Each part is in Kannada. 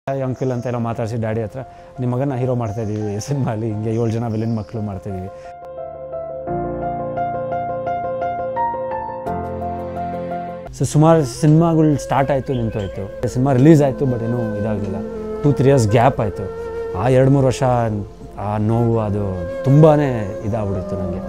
ಅಂಕಲ್ ಅಂತ ಎಲ್ಲ ಮಾತಾಡಿಸಿ ಡ್ಯಾಡಿ ಹತ್ರ ನಿಮ್ಮ ಮಗನ ಹೀರೋ ಮಾಡ್ತಾ ಇದ್ದೀವಿ ಸಿನಿಮಾಲಿ ಹಿಂಗೆ ಏಳು ಜನ ವಿಲನ್ ಮಕ್ಕಳು ಮಾಡ್ತಾ ಇದ್ದೀವಿ ಸೊ ಸುಮಾರು ಸಿನಿಮಾಗಳು ಸ್ಟಾರ್ಟ್ ಆಯಿತು ನಿಂತೋಯ್ತು ಸಿನಿಮಾ ರಿಲೀಸ್ ಆಯಿತು ಬಟ್ ಏನೂ ಇದಾಗಲಿಲ್ಲ ಟೂ ತ್ರೀ ಇಯರ್ಸ್ ಗ್ಯಾಪ್ ಆಯಿತು ಆ ಎರಡು ಮೂರು ವರ್ಷ ಆ ನೋವು ಅದು ತುಂಬಾ ಇದಾಗ್ಬಿಡಿತ್ತು ನನಗೆ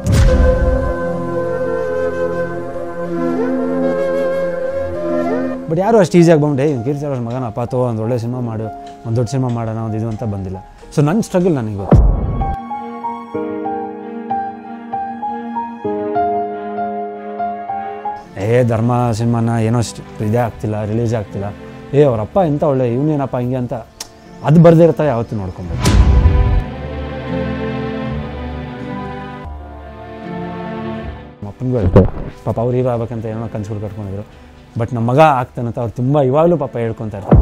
ಬಟ್ ಯಾರು ಅಷ್ಟು ಈಸಿಯಾಗಿ ಬಂದ್ಬಿಟ್ಟು ಏ ಕೀರ್ತಿ ಅವ್ರ ಮಗನ ಅಪ್ಪ ತೋ ಒಂದು ಒಳ್ಳೆ ಸಿನಿಮಾ ಮಾಡು ಒಂದು ದೊಡ್ಡ ಸಿನಿಮಾ ಮಾಡೋಣ ಒಂದು ಇದು ಅಂತ ಬಂದಿಲ್ಲ ಸೊ ನನ್ನ ಸ್ಟ್ರಗಲ್ ನನಗೆ ಗೊತ್ತು ಏ ಧರ್ಮ ಸಿನಿಮಾನ ಏನೋ ಅಷ್ಟು ಇದೇ ಆಗ್ತಿಲ್ಲ ರಿಲೀಸ್ ಆಗ್ತಿಲ್ಲ ಏ ಅವರಪ್ಪ ಎಂಥ ಒಳ್ಳೆ ಇವನೇನಪ್ಪ ಹಿಂಗೆ ಅಂತ ಅದು ಬರ್ದಿರ್ತಾ ಯಾವತ್ತೂ ನೋಡ್ಕೊಬೇಕು ನಮ್ಮ ಅಪ್ಪನಿಗೂ ಆಯಿತು ಪಾಪ ಅವ್ರು ಹೀರೋ ಆಗ್ಬೇಕಂತ ಏನೋ ಕನ್ಸುಗಳು ಕಟ್ಕೊಂಡಿದ್ರು ಬಟ್ ನಮ್ಮ ಮಗ ಆಗ್ತಾನಂತ ಅವ್ರು ತುಂಬ ಇವಾಗಲೂ ಪಾಪ ಹೇಳ್ಕೊತಾ ಇರ್ತಾರೆ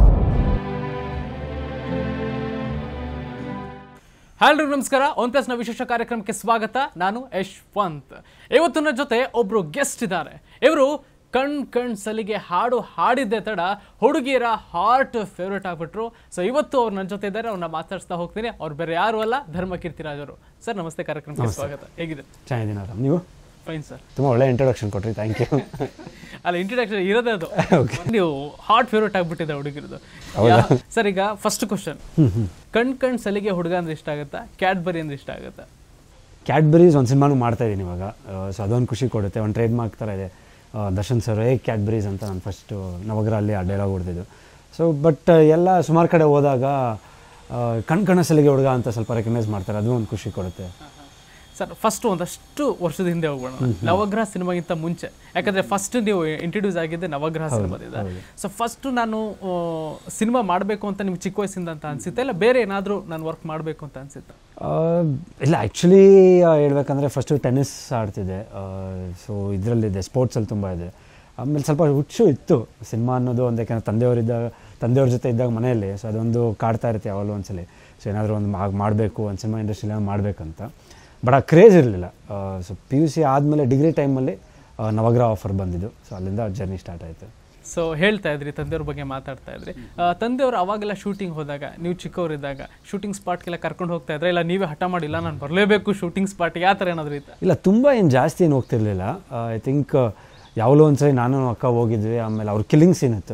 ಹಲೋ ನಮಸ್ಕಾರ ಒನ್ ಪ್ಲಸ್ನ ವಿಶೇಷ ಕಾರ್ಯಕ್ರಮಕ್ಕೆ ಸ್ವಾಗತ ನಾನು ಯಶ್ವಂತ್ ಇವತ್ತು ನನ್ನ ಜೊತೆ ಒಬ್ರು ಗೆಸ್ಟ್ ಇದ್ದಾರೆ ಇವರು ಕಣ್ ಕಣ್ ಸಲಿಗೆ ಹಾಡು ಹಾಡಿದ್ದೆ ತಡ ಹುಡುಗಿಯರ ಹಾರ್ಟ್ ಫೇವ್ರೇಟ್ ಆಗ್ಬಿಟ್ರು ಸೊ ಇವತ್ತು ಅವ್ರು ನನ್ನ ಜೊತೆ ಇದ್ದಾರೆ ಅವ್ರನ್ನ ಮಾತಾಡ್ಸ್ತಾ ಹೋಗ್ತೀನಿ ಅವ್ರು ಬೇರೆ ಯಾರು ಅಲ್ಲ ಧರ್ಮ ಕೀರ್ತಿರಾಜ್ ಅವರು ಸರ್ ನಮಸ್ತೆ ಕಾರ್ಯಕ್ರಮಕ್ಕೆ ಸ್ವಾಗತ ಹೇಗಿದೆ ಚೆನ್ನಾಗಿದ್ದೀನಿ ಆರಾಮ್ ನೀವು ಫೈನ್ ಸರ್ ತುಂಬ ಒಳ್ಳೆ ಇಂಟ್ರೊಡಕ್ಷನ್ ಕೊಟ್ರಿ ಥ್ಯಾಂಕ್ ಯು ಅಲ್ಲ ಇಂಟ್ರಡಕ್ಷನ್ ಇರೋದೇ ಅದು ನೀವು ಹಾರ್ಟ್ ಫೇವ್ರೇಟ್ ಆಗ್ಬಿಟ್ಟಿದೆ ಹುಡುಗಿರದು ಸರ್ ಈಗ ಫಸ್ಟ್ ಕ್ವಶನ್ ಕಣ್ ಕಣ್ ಸಲಿಗೆ ಹುಡುಗ ಅಂದ್ರೆ ಇಷ್ಟ ಆಗುತ್ತಾ ಕ್ಯಾಡ್ಬರಿ ಅಂದ್ರೆ ಇಷ್ಟ ಆಗುತ್ತಾ ಕ್ಯಾಡ್ಬರೀಸ್ ಒಂದು ಸಿನಿಮಾನು ಮಾಡ್ತಾ ಇದ್ದೀನಿ ಇವಾಗ ಸೊ ಅದೊಂದು ಖುಷಿ ಕೊಡುತ್ತೆ ಒಂದು ಟ್ರೇಡ್ ಮಾರ್ಕ್ ಥರ ಇದೆ ಆ, ದರ್ಶನ್ ಸರ್ ಏ ಕ್ಯಾಡ್ಬರೀಸ್ ಅಂತ ನಾನು ಫಸ್ಟು ನವಗ್ರ ಅಲ್ಲಿ ಆ ಡೈಲಾಗ್ ಹೊಡೆದಿದ್ದು ಸೊ ಬಟ್ ಎಲ್ಲ ಸುಮಾರು ಕಡೆ ಹೋದಾಗ ಆ, ಕಣ್ ಕಣಸಲಿಗೆ ಹುಡುಗ ಅಂತ ಸ್ವಲ್ಪ ರೆಕಗ್ನೈಸ್ ಮಾಡ್ತಾರೆ ಅದು ಒಂದು ಖುಷಿ ಕೊಡುತ್ತೆ ಸರ್ ಫಸ್ಟ್ ಒಂದಷ್ಟು ವರ್ಷದ ಹಿಂದೆ ಹೋಗೋಣ ನವಗ್ರಹ ಸಿನಿಮಾಗಿಂತ ಮುಂಚೆ ಯಾಕಂದ್ರೆ ಫಸ್ಟ್ ನೀವು ಇಂಟ್ರೊಡ್ಯೂಸ್ ಆಗಿದ್ದೆ ನವಗ್ರಹ ಸಿನಿಮಾದಿಂದ ಸೊ ಫಸ್ಟ್ ನಾನು ಸಿನಿಮಾ ಮಾಡಬೇಕು ಅಂತ ನಿಮ್ಗೆ ಚಿಕ್ಕ ವಯಸ್ಸಿಂದ ಅಂತ ಅನ್ಸುತ್ತೆ ಇಲ್ಲ ಬೇರೆ ಏನಾದರೂ ನಾನು ವರ್ಕ್ ಮಾಡಬೇಕು ಅಂತ ಅನ್ಸುತ್ತೆ ಆ, ಇಲ್ಲ ಆ್ಯಕ್ಚುಲಿ ಹೇಳ್ಬೇಕಂದ್ರೆ ಫಸ್ಟು ಟೆನ್ನಿಸ್ ಆಡ್ತಿದ್ದೆ ಸೊ ಇದರಲ್ಲಿದೆ ಸ್ಪೋರ್ಟ್ಸಲ್ಲಿ ತುಂಬ ಇದೆ ಆಮೇಲೆ ಸ್ವಲ್ಪ ಹುಚ್ಚು ಇತ್ತು ಸಿನಿಮಾ ಅನ್ನೋದು ಒಂದು ಯಾಕಂದ್ರೆ ತಂದೆಯವರಿದ್ದಾಗ ತಂದೆಯವ್ರ ಜೊತೆ ಇದ್ದಾಗ ಮನೆಯಲ್ಲಿ ಸೊ ಅದೊಂದು ಕಾಡ್ತಾ ಇರುತ್ತೆ ಯಾವಾಗಲೂ ಒಂದ್ಸಲಿ ಸೊ ಏನಾದರೂ ಒಂದು ಮಾಡಬೇಕು ಒಂದು ಸಿನಿಮಾ ಇಂಡಸ್ಟ್ರಿಲಿ ಮಾಡಬೇಕಂತ ಬಟ್ ಆ ಕ್ರೇಜ್ ಇರಲಿಲ್ಲ ಸೊ ಪಿ ಯು ಸಿ ಆದಮೇಲೆ ಡಿಗ್ರಿ ಟೈಮಲ್ಲಿ ನವಗ್ರಹ ಆಫರ್ ಬಂದಿದ್ದು ಸೊ ಅಲ್ಲಿಂದ ಜರ್ನಿ ಸ್ಟಾರ್ಟ್ ಆಯಿತು ಸೊ ಹೇಳ್ತಾ ಇದ್ರಿ ತಂದೆಯವ್ರ ಬಗ್ಗೆ ಮಾತಾಡ್ತಾ ಇದ್ರಿ ಆ, ತಂದೆಯವರು ಅವಾಗೆಲ್ಲ ಶೂಟಿಂಗ್ ಹೋದಾಗ ನೀವು ಚಿಕ್ಕವರಿದ್ದಾಗ ಶೂಟಿಂಗ್ ಸ್ಪಾಟ್ಗೆಲ್ಲ ಕರ್ಕೊಂಡು ಹೋಗ್ತಾ ಇದ್ರೆ ಇಲ್ಲ ನೀವೇ ಹಠ ಮಾಡಿಲ್ಲ ನಾನು ಬರಲೇಬೇಕು ಶೂಟಿಂಗ್ ಸ್ಪಾಟ್ಗೆ ಆ ಥರ ಏನಾದರೂ ಇತ್ತು ಇಲ್ಲ ತುಂಬ ಏನು ಜಾಸ್ತಿ ಏನು ಹೋಗ್ತಿರ್ಲಿಲ್ಲ ಐ ಥಿಂಕ್ ಯಾವಾಗಲೂ ಒಂದ್ಸರಿ ನಾನು ಅಕ್ಕ ಹೋಗಿದ್ವಿ ಆಮೇಲೆ ಅವ್ರ ಕಿಲ್ಲಿಂಗ್ ಸೀನ್ ಇತ್ತು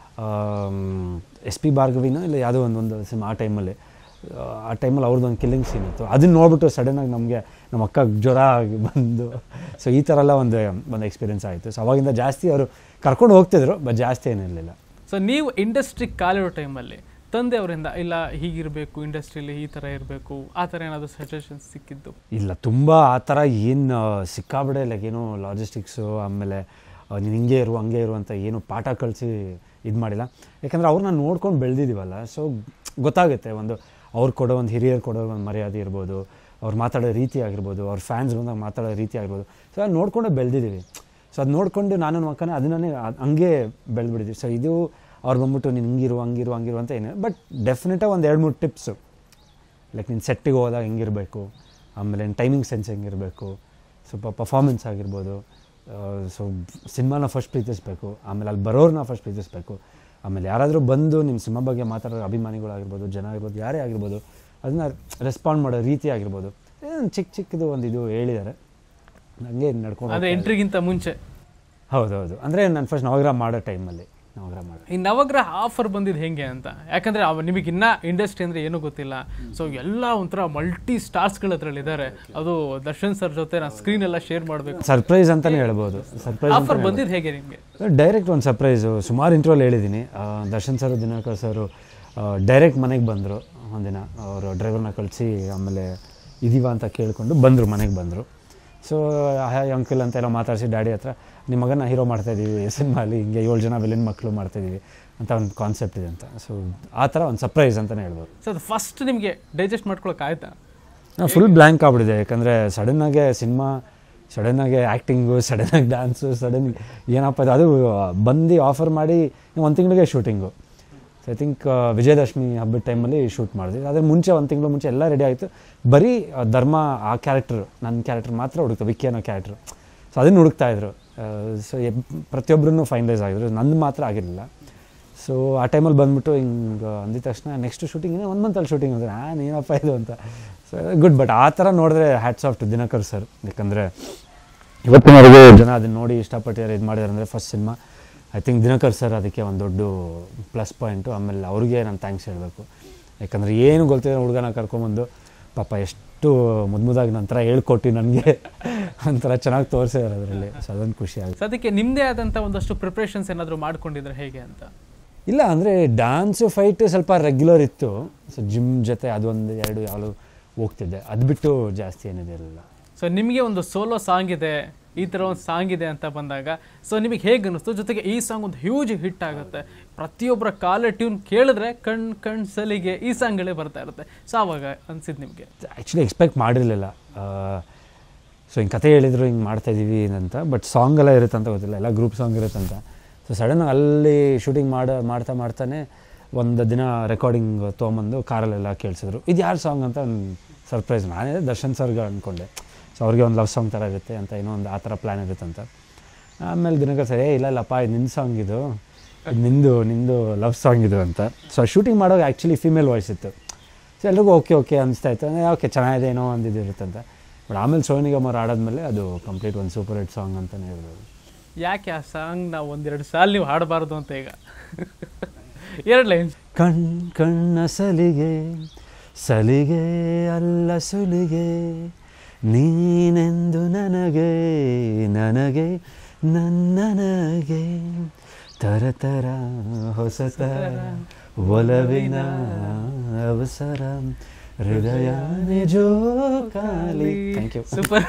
ಎಸ್ ಪಿ ಭಾರ್ಗವಿನೋ ಇಲ್ಲ ಯಾವುದೋ ಒಂದು ಒಂದು ಸಿನಿಮಾ ಆ ಟೈಮಲ್ಲಿ ಆ ಟೈಮಲ್ಲಿ ಅವ್ರದ್ದು ಒಂದು ಕಿಲ್ಲಿಂಗ್ ಸೀನ್ ಇತ್ತು ಅದನ್ನ ನೋಡ್ಬಿಟ್ಟು ಸಡನ್ನಾಗಿ ನಮಗೆ ನಮ್ಮ ಅಕ್ಕ ಜ್ವರ ಆಗಿ ಬಂದು ಸೊ ಈ ಥರ ಎಲ್ಲ ಒಂದು ಒಂದು ಎಕ್ಸ್ಪೀರಿಯನ್ಸ್ ಆಯಿತು ಸೊ ಅವಾಗಿಂದ ಜಾಸ್ತಿ ಅವರು ಕರ್ಕೊಂಡು ಹೋಗ್ತಿದ್ರು ಬಟ್ ಜಾಸ್ತಿ ಏನಿರಲಿಲ್ಲ ಸೊ ನೀವು ಇಂಡಸ್ಟ್ರಿ ಕಾಲಿರೋ ಟೈಮಲ್ಲಿ ತಂದೆಯವರಿಂದ ಇಲ್ಲ ಹೀಗಿರಬೇಕು ಇಂಡಸ್ಟ್ರಿಯಲ್ಲಿ ಈ ಥರ ಇರಬೇಕು ಆ ಥರ ಏನಾದರೂ ಸಜೆಷನ್ಸ್ ಸಿಕ್ಕಿದ್ದು ಇಲ್ಲ ತುಂಬ ಆ ಥರ ಏನು ಸಿಕ್ಕಾಬಿಡೆ ಲೈಕ್ ಏನು ಲಾಜಿಸ್ಟಿಕ್ಸು ಆಮೇಲೆ ನೀನು ಹಿಂಗೆ ಇರು ಹಂಗೆ ಇರು ಅಂತ ಏನು ಪಾಠ ಕಳಿಸಿ ಇದು ಮಾಡಿಲ್ಲ ಯಾಕಂದರೆ ಅವ್ರನ್ನ ನೋಡ್ಕೊಂಡು ಬೆಳೆದಿದ್ದೀವಲ್ಲ ಸೊ ಗೊತ್ತಾಗುತ್ತೆ ಒಂದು ಅವ್ರು ಕೊಡೋ ಒಂದು ಹಿರಿಯರು ಕೊಡೋ ಒಂದು ಮರ್ಯಾದೆ ಇರ್ಬೋದು ಅವ್ರು ಮಾತಾಡೋ ರೀತಿ ಆಗಿರ್ಬೋದು ಅವ್ರ ಫ್ಯಾನ್ಸ್ ಬಂದಾಗ ಮಾತಾಡೋ ರೀತಿ ಆಗಿರ್ಬೋದು ಸೊ ಅದು ನೋಡ್ಕೊಂಡೇ ಬೆಳೆದಿದ್ದೀವಿ ಸೊ ಅದು ನೋಡಿಕೊಂಡು ನಾನು ನನ್ನ ಮಕ್ಕನೇ ಅದನ್ನೇ ಹಂಗೆ ಬೆಳೆದ್ಬಿಟ್ಟಿದ್ದೀವಿ ಸೊ ಇದು ಅವ್ರು ಬಂದ್ಬಿಟ್ಟು ನೀನು ಹಿಂಗಿರು ಹಂಗಿರು ಹಂಗಿರು ಅಂತ ಏನು ಬಟ್ ಡೆಫಿನೆಟಾಗಿ ಒಂದು ಎರಡು ಮೂರು ಟಿಪ್ಸು ಲೈಕ್ ನೀನು ಸೆಟ್ಟಿಗೆ ಹೋದಾಗ ಹೆಂಗಿರಬೇಕು ಆಮೇಲೆ ಟೈಮಿಂಗ್ ಸೆನ್ಸ್ ಹೆಂಗಿರಬೇಕು ಸ್ವಲ್ಪ ಪರ್ಫಾರ್ಮೆನ್ಸ್ ಆಗಿರ್ಬೋದು ಸೊ ಸಿನಿಮಾನ ಫಸ್ಟ್ ಪ್ರೀತಿಸ್ಬೇಕು ಆಮೇಲೆ ಅಲ್ಲಿ ಬರೋರನ್ನ ಫಸ್ಟ್ ಪ್ರೀತಿಸ್ಬೇಕು ಆಮೇಲೆ ಯಾರಾದರೂ ಬಂದು ನಿಮ್ಮ ಸಿನಿಮಾ ಬಗ್ಗೆ ಮಾತಾಡೋ ಅಭಿಮಾನಿಗಳಾಗಿರ್ಬೋದು ಜನ ಆಗಿರ್ಬೋದು ಯಾರೇ ಆಗಿರ್ಬೋದು ಅದನ್ನ ರೆಸ್ಪಾಂಡ್ ಮಾಡೋ ರೀತಿ ಆಗಿರ್ಬೋದು ಏನು ಚಿಕ್ಕ ಚಿಕ್ಕದು ಒಂದು ಇದು ಹೇಳಿದ್ದಾರೆ ಹಂಗೆ ನಡ್ಕೊಂಡು ಅಂದರೆ ಎಂಟ್ರಿಗಿಂತ ಮುಂಚೆ ಹೌದೌದು ಅಂದರೆ ನಾನು ಫಸ್ಟ್ ನವಗ್ರಹ ಮಾಡೋ ಟೈಮಲ್ಲಿ ನವಗ್ರಹ ಮಾಡೋ ಈ ನವಗ್ರಹ ಆಫರ್ ಬಂದಿದ್ದು ಹೆಂಗೆ ಅಂತ ಯಾಕಂದ್ರೆ ಅವ ನಿಮಗೆ ಇನ್ನ ಇಂಡಸ್ಟ್ರಿ ಅಂದ್ರೆ ಏನೂ ಗೊತ್ತಿಲ್ಲ ಸೊ ಎಲ್ಲ ಒಂಥರ ಮಲ್ಟಿ ಸ್ಟಾರ್ಸ್ಗಳ ಅದ್ರಲ್ಲಿ ಇದ್ದಾರೆ ಅದು ದರ್ಶನ್ ಸರ್ ಜೊತೆ ನಾನು ಸ್ಕ್ರೀನ್ ಎಲ್ಲ ಶೇರ್ ಮಾಡಬೇಕು ಸರ್ಪ್ರೈಸ್ ಅಂತಲೇ ಹೇಳ್ಬೋದು ಸರ್ಪ್ರೈಸ್ ಆಫರ್ ಬಂದಿದ್ದು ಹೇಗೆ ನಿಮಗೆ ಡೈರೆಕ್ಟ್ ಒಂದು ಸರ್ಪ್ರೈಸು ಸುಮಾರು ಇಂಟ್ರೋಲ್ ಹೇಳಿದ್ದೀನಿ ಆ, Darshan sir Dinakar sir direct ಮನೆಗೆ ಬಂದರು ಒಂದಿನ ಅವರು ಡ್ರೈವರ್ನ ಕಳಿಸಿ ಆಮೇಲೆ ಇದೀವ ಅಂತ ಕೇಳಿಕೊಂಡು ಬಂದರು ಮನೆಗೆ ಬಂದರು ಸೊ ಹಾಯ್ ಅಂಕಲ್ ಅಂತೆಲ್ಲ ಮಾತಾಡಿಸಿ ಡ್ಯಾಡಿ ಹತ್ರ ನಿಮ್ಮ ಮಗನ ಹೀರೋ ಮಾಡ್ತಾ ಇದ್ದೀವಿ ಸಿನಿಮಾಲಿ ಹಿಂಗೆ ಏಳು ಜನ ವಿಲನ್ ಮಕ್ಕಳು ಮಾಡ್ತಾ ಇದ್ದೀವಿ ಅಂತ ಒಂದು ಕಾನ್ಸೆಪ್ಟ್ ಇದೆ ಅಂತ ಸೊ ಆ ಥರ ಒಂದು ಸರ್ಪ್ರೈಸ್ ಅಂತಲೇ ಹೇಳ್ಬೋದು ಸೊ ಅದು ಫಸ್ಟ್ ನಿಮಗೆ ಡೈಜೆಸ್ಟ್ ಮಾಡ್ಕೊಳಕ್ ಆಯ್ತಾ ನಾವು ಫುಲ್ ಬ್ಲ್ಯಾಂಕ್ ಆಗ್ಬಿಟ್ಟಿದೆ ಯಾಕಂದರೆ ಸಡನ್ನಾಗೆ ಸಿನಿಮಾ ಸಡನ್ನಾಗಿ ಆ್ಯಕ್ಟಿಂಗು ಸಡನ್ನಾಗಿ ಡ್ಯಾನ್ಸು ಸಡನ್ ಏನಪ್ಪ ಇದು ಅದು ಬಂದು ಆಫರ್ ಮಾಡಿ ಒಂದು ತಿಂಗಳಿಗೆ shooting so I think Vijayadashami ಹಬ್ಬದ ಟೈಮಲ್ಲಿ ಶೂಟ್ ಮಾಡಿದ್ವಿ ಅದ್ರ ಮುಂಚೆ ಒಂದು ತಿಂಗಳು ಮುಂಚೆ ಎಲ್ಲ ರೆಡಿ ಆಯಿತು ಬರೀ ಆ, ಧರ್ಮ ಆ ಕ್ಯಾರೆಕ್ಟ್ರು ನನ್ನ ಕ್ಯಾರೆಕ್ಟರ್ ಮಾತ್ರ ಹುಡುಕ್ತಾ ವಿಕ್ಕಿ ಅನ್ನೋ ಕ್ಯಾರೆಕ್ಟ್ರು ಸೊ ಅದನ್ನು ಹುಡುಕ್ತಾ ಇದ್ರು ಸೊ ಪ್ರತಿಯೊಬ್ಬರೂ ಫೈನಲೈಸ್ ಆಗಿದ್ರು ನಂದು ಮಾತ್ರ ಆಗಿರಲಿಲ್ಲ ಸೊ ಆ ಟೈಮಲ್ಲಿ ಬಂದ್ಬಿಟ್ಟು ಹಿಂಗೆ ಅಂದಿದ ತಕ್ಷಣ ನೆಕ್ಸ್ಟ್ ಶೂಟಿಂಗ್ ಇನ್ನೂ ಒಂದು ಮಂತಲ್ಲಿ ಶೂಟಿಂಗ್ ಅಂದರೆ ನಾನು ಏನಪ್ಪ ಇದು ಅಂತ ಸೊ ಗುಡ್ ಬಟ್ ಆ ಥರ ನೋಡಿದ್ರೆ hats off to Dinakar sir ಯಾಕಂದರೆ ಇವತ್ತಿನವರೆಗೂ ಜನ ಅದನ್ನ ನೋಡಿ ಇಷ್ಟಪಟ್ಟಿದ್ದಾರೆ ಇದು ಮಾಡಿದ್ದಾರೆ ಅಂದರೆ first cinema I think Dinakar sir ಅದಕ್ಕೆ ಒಂದು ದೊಡ್ಡ ಪ್ಲಸ್ ಪಾಯಿಂಟು ಆಮೇಲೆ ಅವ್ರಿಗೆ ನಾನು ಥ್ಯಾಂಕ್ಸ್ ಹೇಳಬೇಕು ಯಾಕಂದರೆ ಏನು ಗೊತ್ತಿರೋ ಹುಡುಗನ ಕರ್ಕೊಂಬಂದು ಪಾಪ ಎಷ್ಟು ಮುದ್ದು ಮುದ್ದಾಗಿ ನಂತರ ಹೇಳ್ಕೊಟ್ಟು ನನಗೆ ಒಂಥರ ಚೆನ್ನಾಗಿ ತೋರಿಸಿದ್ದಾರೆ ಅದರಲ್ಲಿ ಸೊ ಅದೊಂದು ಖುಷಿ ಆಗುತ್ತೆ ಸದ್ಯಕ್ಕೆ ನಿಮ್ಮದೇ ಆದಂಥ ಒಂದಷ್ಟು ಪ್ರಿಪ್ರೇಷನ್ಸ್ ಏನಾದರೂ ಮಾಡ್ಕೊಂಡಿದ್ರೆ ಹೇಗೆ ಅಂತ ಇಲ್ಲ ಅಂದರೆ ಡ್ಯಾನ್ಸು ಫೈಟ್ ಸ್ವಲ್ಪ ರೆಗ್ಯುಲರ್ ಇತ್ತು ಸೊ ಜಿಮ್ ಜೊತೆ ಅದೊಂದು ಎರಡು ಯಾವಾಗಲೂ ಹೋಗ್ತಿದ್ದೆ ಅದು ಬಿಟ್ಟು ಜಾಸ್ತಿ ಏನಿದೆ ಇರಲಿಲ್ಲ ಸೊ ನಿಮಗೆ ಒಂದು ಸೋಲೋ ಸಾಂಗ್ ಇದೆ ಈ ಥರ ಒಂದು ಸಾಂಗ್ ಇದೆ ಅಂತ ಬಂದಾಗ ಸೊ ನಿಮಗೆ ಹೇಗೆ ಅನ್ನಿಸ್ತು ಜೊತೆಗೆ ಈ ಸಾಂಗ್ ಒಂದು ಹ್ಯೂಜ್ ಹಿಟ್ ಆಗುತ್ತೆ ಪ್ರತಿಯೊಬ್ಬರ ಕಾಲರ್ ಟ್ಯೂನ್ ಕೇಳಿದ್ರೆ ಕಣ್ ಕಣ್ ಸಲಿಗೆ ಈ ಸಾಂಗ್ಗಳೇ ಬರ್ತಾ ಇರುತ್ತೆ ಸೊ ಆವಾಗ ಅನ್ಸಿದ್ದು ನಿಮಗೆ ಆ್ಯಕ್ಚುಲಿ ಎಕ್ಸ್ಪೆಕ್ಟ್ ಮಾಡಿರಲಿಲ್ಲ ಸೊ ಹಿಂಗೆ ಕತೆ ಹೇಳಿದ್ರು ಹಿಂಗೆ ಮಾಡ್ತಾಯಿದ್ದೀವಿ ಅಂತ ಬಟ್ ಸಾಂಗ್ ಎಲ್ಲ ಇರುತ್ತೆ ಅಂತ ಗೊತ್ತಿಲ್ಲ ಎಲ್ಲ ಗ್ರೂಪ್ ಸಾಂಗ್ ಇರುತ್ತಂತ ಸೊ ಸಡನ್ ಅಲ್ಲಿ ಶೂಟಿಂಗ್ ಮಾಡ ಮಾಡ್ತಾ ಮಾಡ್ತಾನೆ ಒಂದು ದಿನ ರೆಕಾರ್ಡಿಂಗ್ ತೊಗೊಂಬಂದು ಕಾರಲ್ಲೆಲ್ಲ ಕೇಳಿಸಿದ್ರು ಇದು ಯಾರು ಸಾಂಗ್ ಅಂತ ಒಂದು ಸರ್ಪ್ರೈಸ್ ನಾನೇ ದರ್ಶನ್ ಸರ್ಗೆ ಅಂದ್ಕೊಂಡೆ ಸೊ ಅವ್ರಿಗೆ ಒಂದು ಲವ್ ಸಾಂಗ್ ಥರ ಇರುತ್ತೆ ಅಂತ ಏನೋ ಒಂದು ಆ ಥರ ಪ್ಲ್ಯಾನ್ ಇರುತ್ತಂತ ಆಮೇಲೆ ದಿನಕರ್ ಸರ್ ಏ ಇಲ್ಲ ಇಲ್ಲಪ್ಪ ಇದು ನಿನ್ನ ಸಾಂಗ್ ಇದು ಇದು ನಿಂದು ನಿಂದು ಲವ್ ಸಾಂಗ್ ಇದು ಅಂತ ಸೊ ಶೂಟಿಂಗ್ ಮಾಡೋವಾಗ ಆ್ಯಕ್ಚುಲಿ ಫೀಮೇಲ್ ವಾಯ್ಸ್ ಇತ್ತು ಸೊ ಎಲ್ರಿಗೂ ಓಕೆ ಓಕೆ ಅನಿಸ್ತಾ ಇತ್ತು ಅಂದರೆ ಓಕೆ ಚೆನ್ನಾಗಿದೆ ಏನೋ ಒಂದು ಇದು ಇರುತ್ತಂತ ಬಟ್ ಆಮೇಲೆ ಸೋನಿಗಮ್ ಅವ್ರು ಆಡಾದ್ಮೇಲೆ ಅದು ಕಂಪ್ಲೀಟ್ ಒಂದು ಸೂಪರ್ ಹಿಟ್ ಸಾಂಗ್ ಅಂತಲೇ ಹೇಳ್ಬೋದು ಯಾಕೆ ಆ ಸಾಂಗ್ ನಾವು ಒಂದೆರಡು ಸಾಲ ನೀವು ಹಾಡಬಾರ್ದು ಅಂತ ಈಗ ಎರಡು ಲೈನ್ಸ್ ಕಣ್ ಕಣ್ಣ ಸಲಿಗೆ ಸಲಿಗೆ ಅಲ್ಲ ಸುಲಿಗೆ ನೀನೆಂದು ನನಗೆ ನನಗೆ ನನ್ನನಗೆ ತರತರ ಹೊಸತರ ಒಲವಿನ ಅವಸರ ಹೃದಯ ಜೋಕಾಲಿ ಥ್ಯಾಂಕ್ ಯು ಸೂಪರ್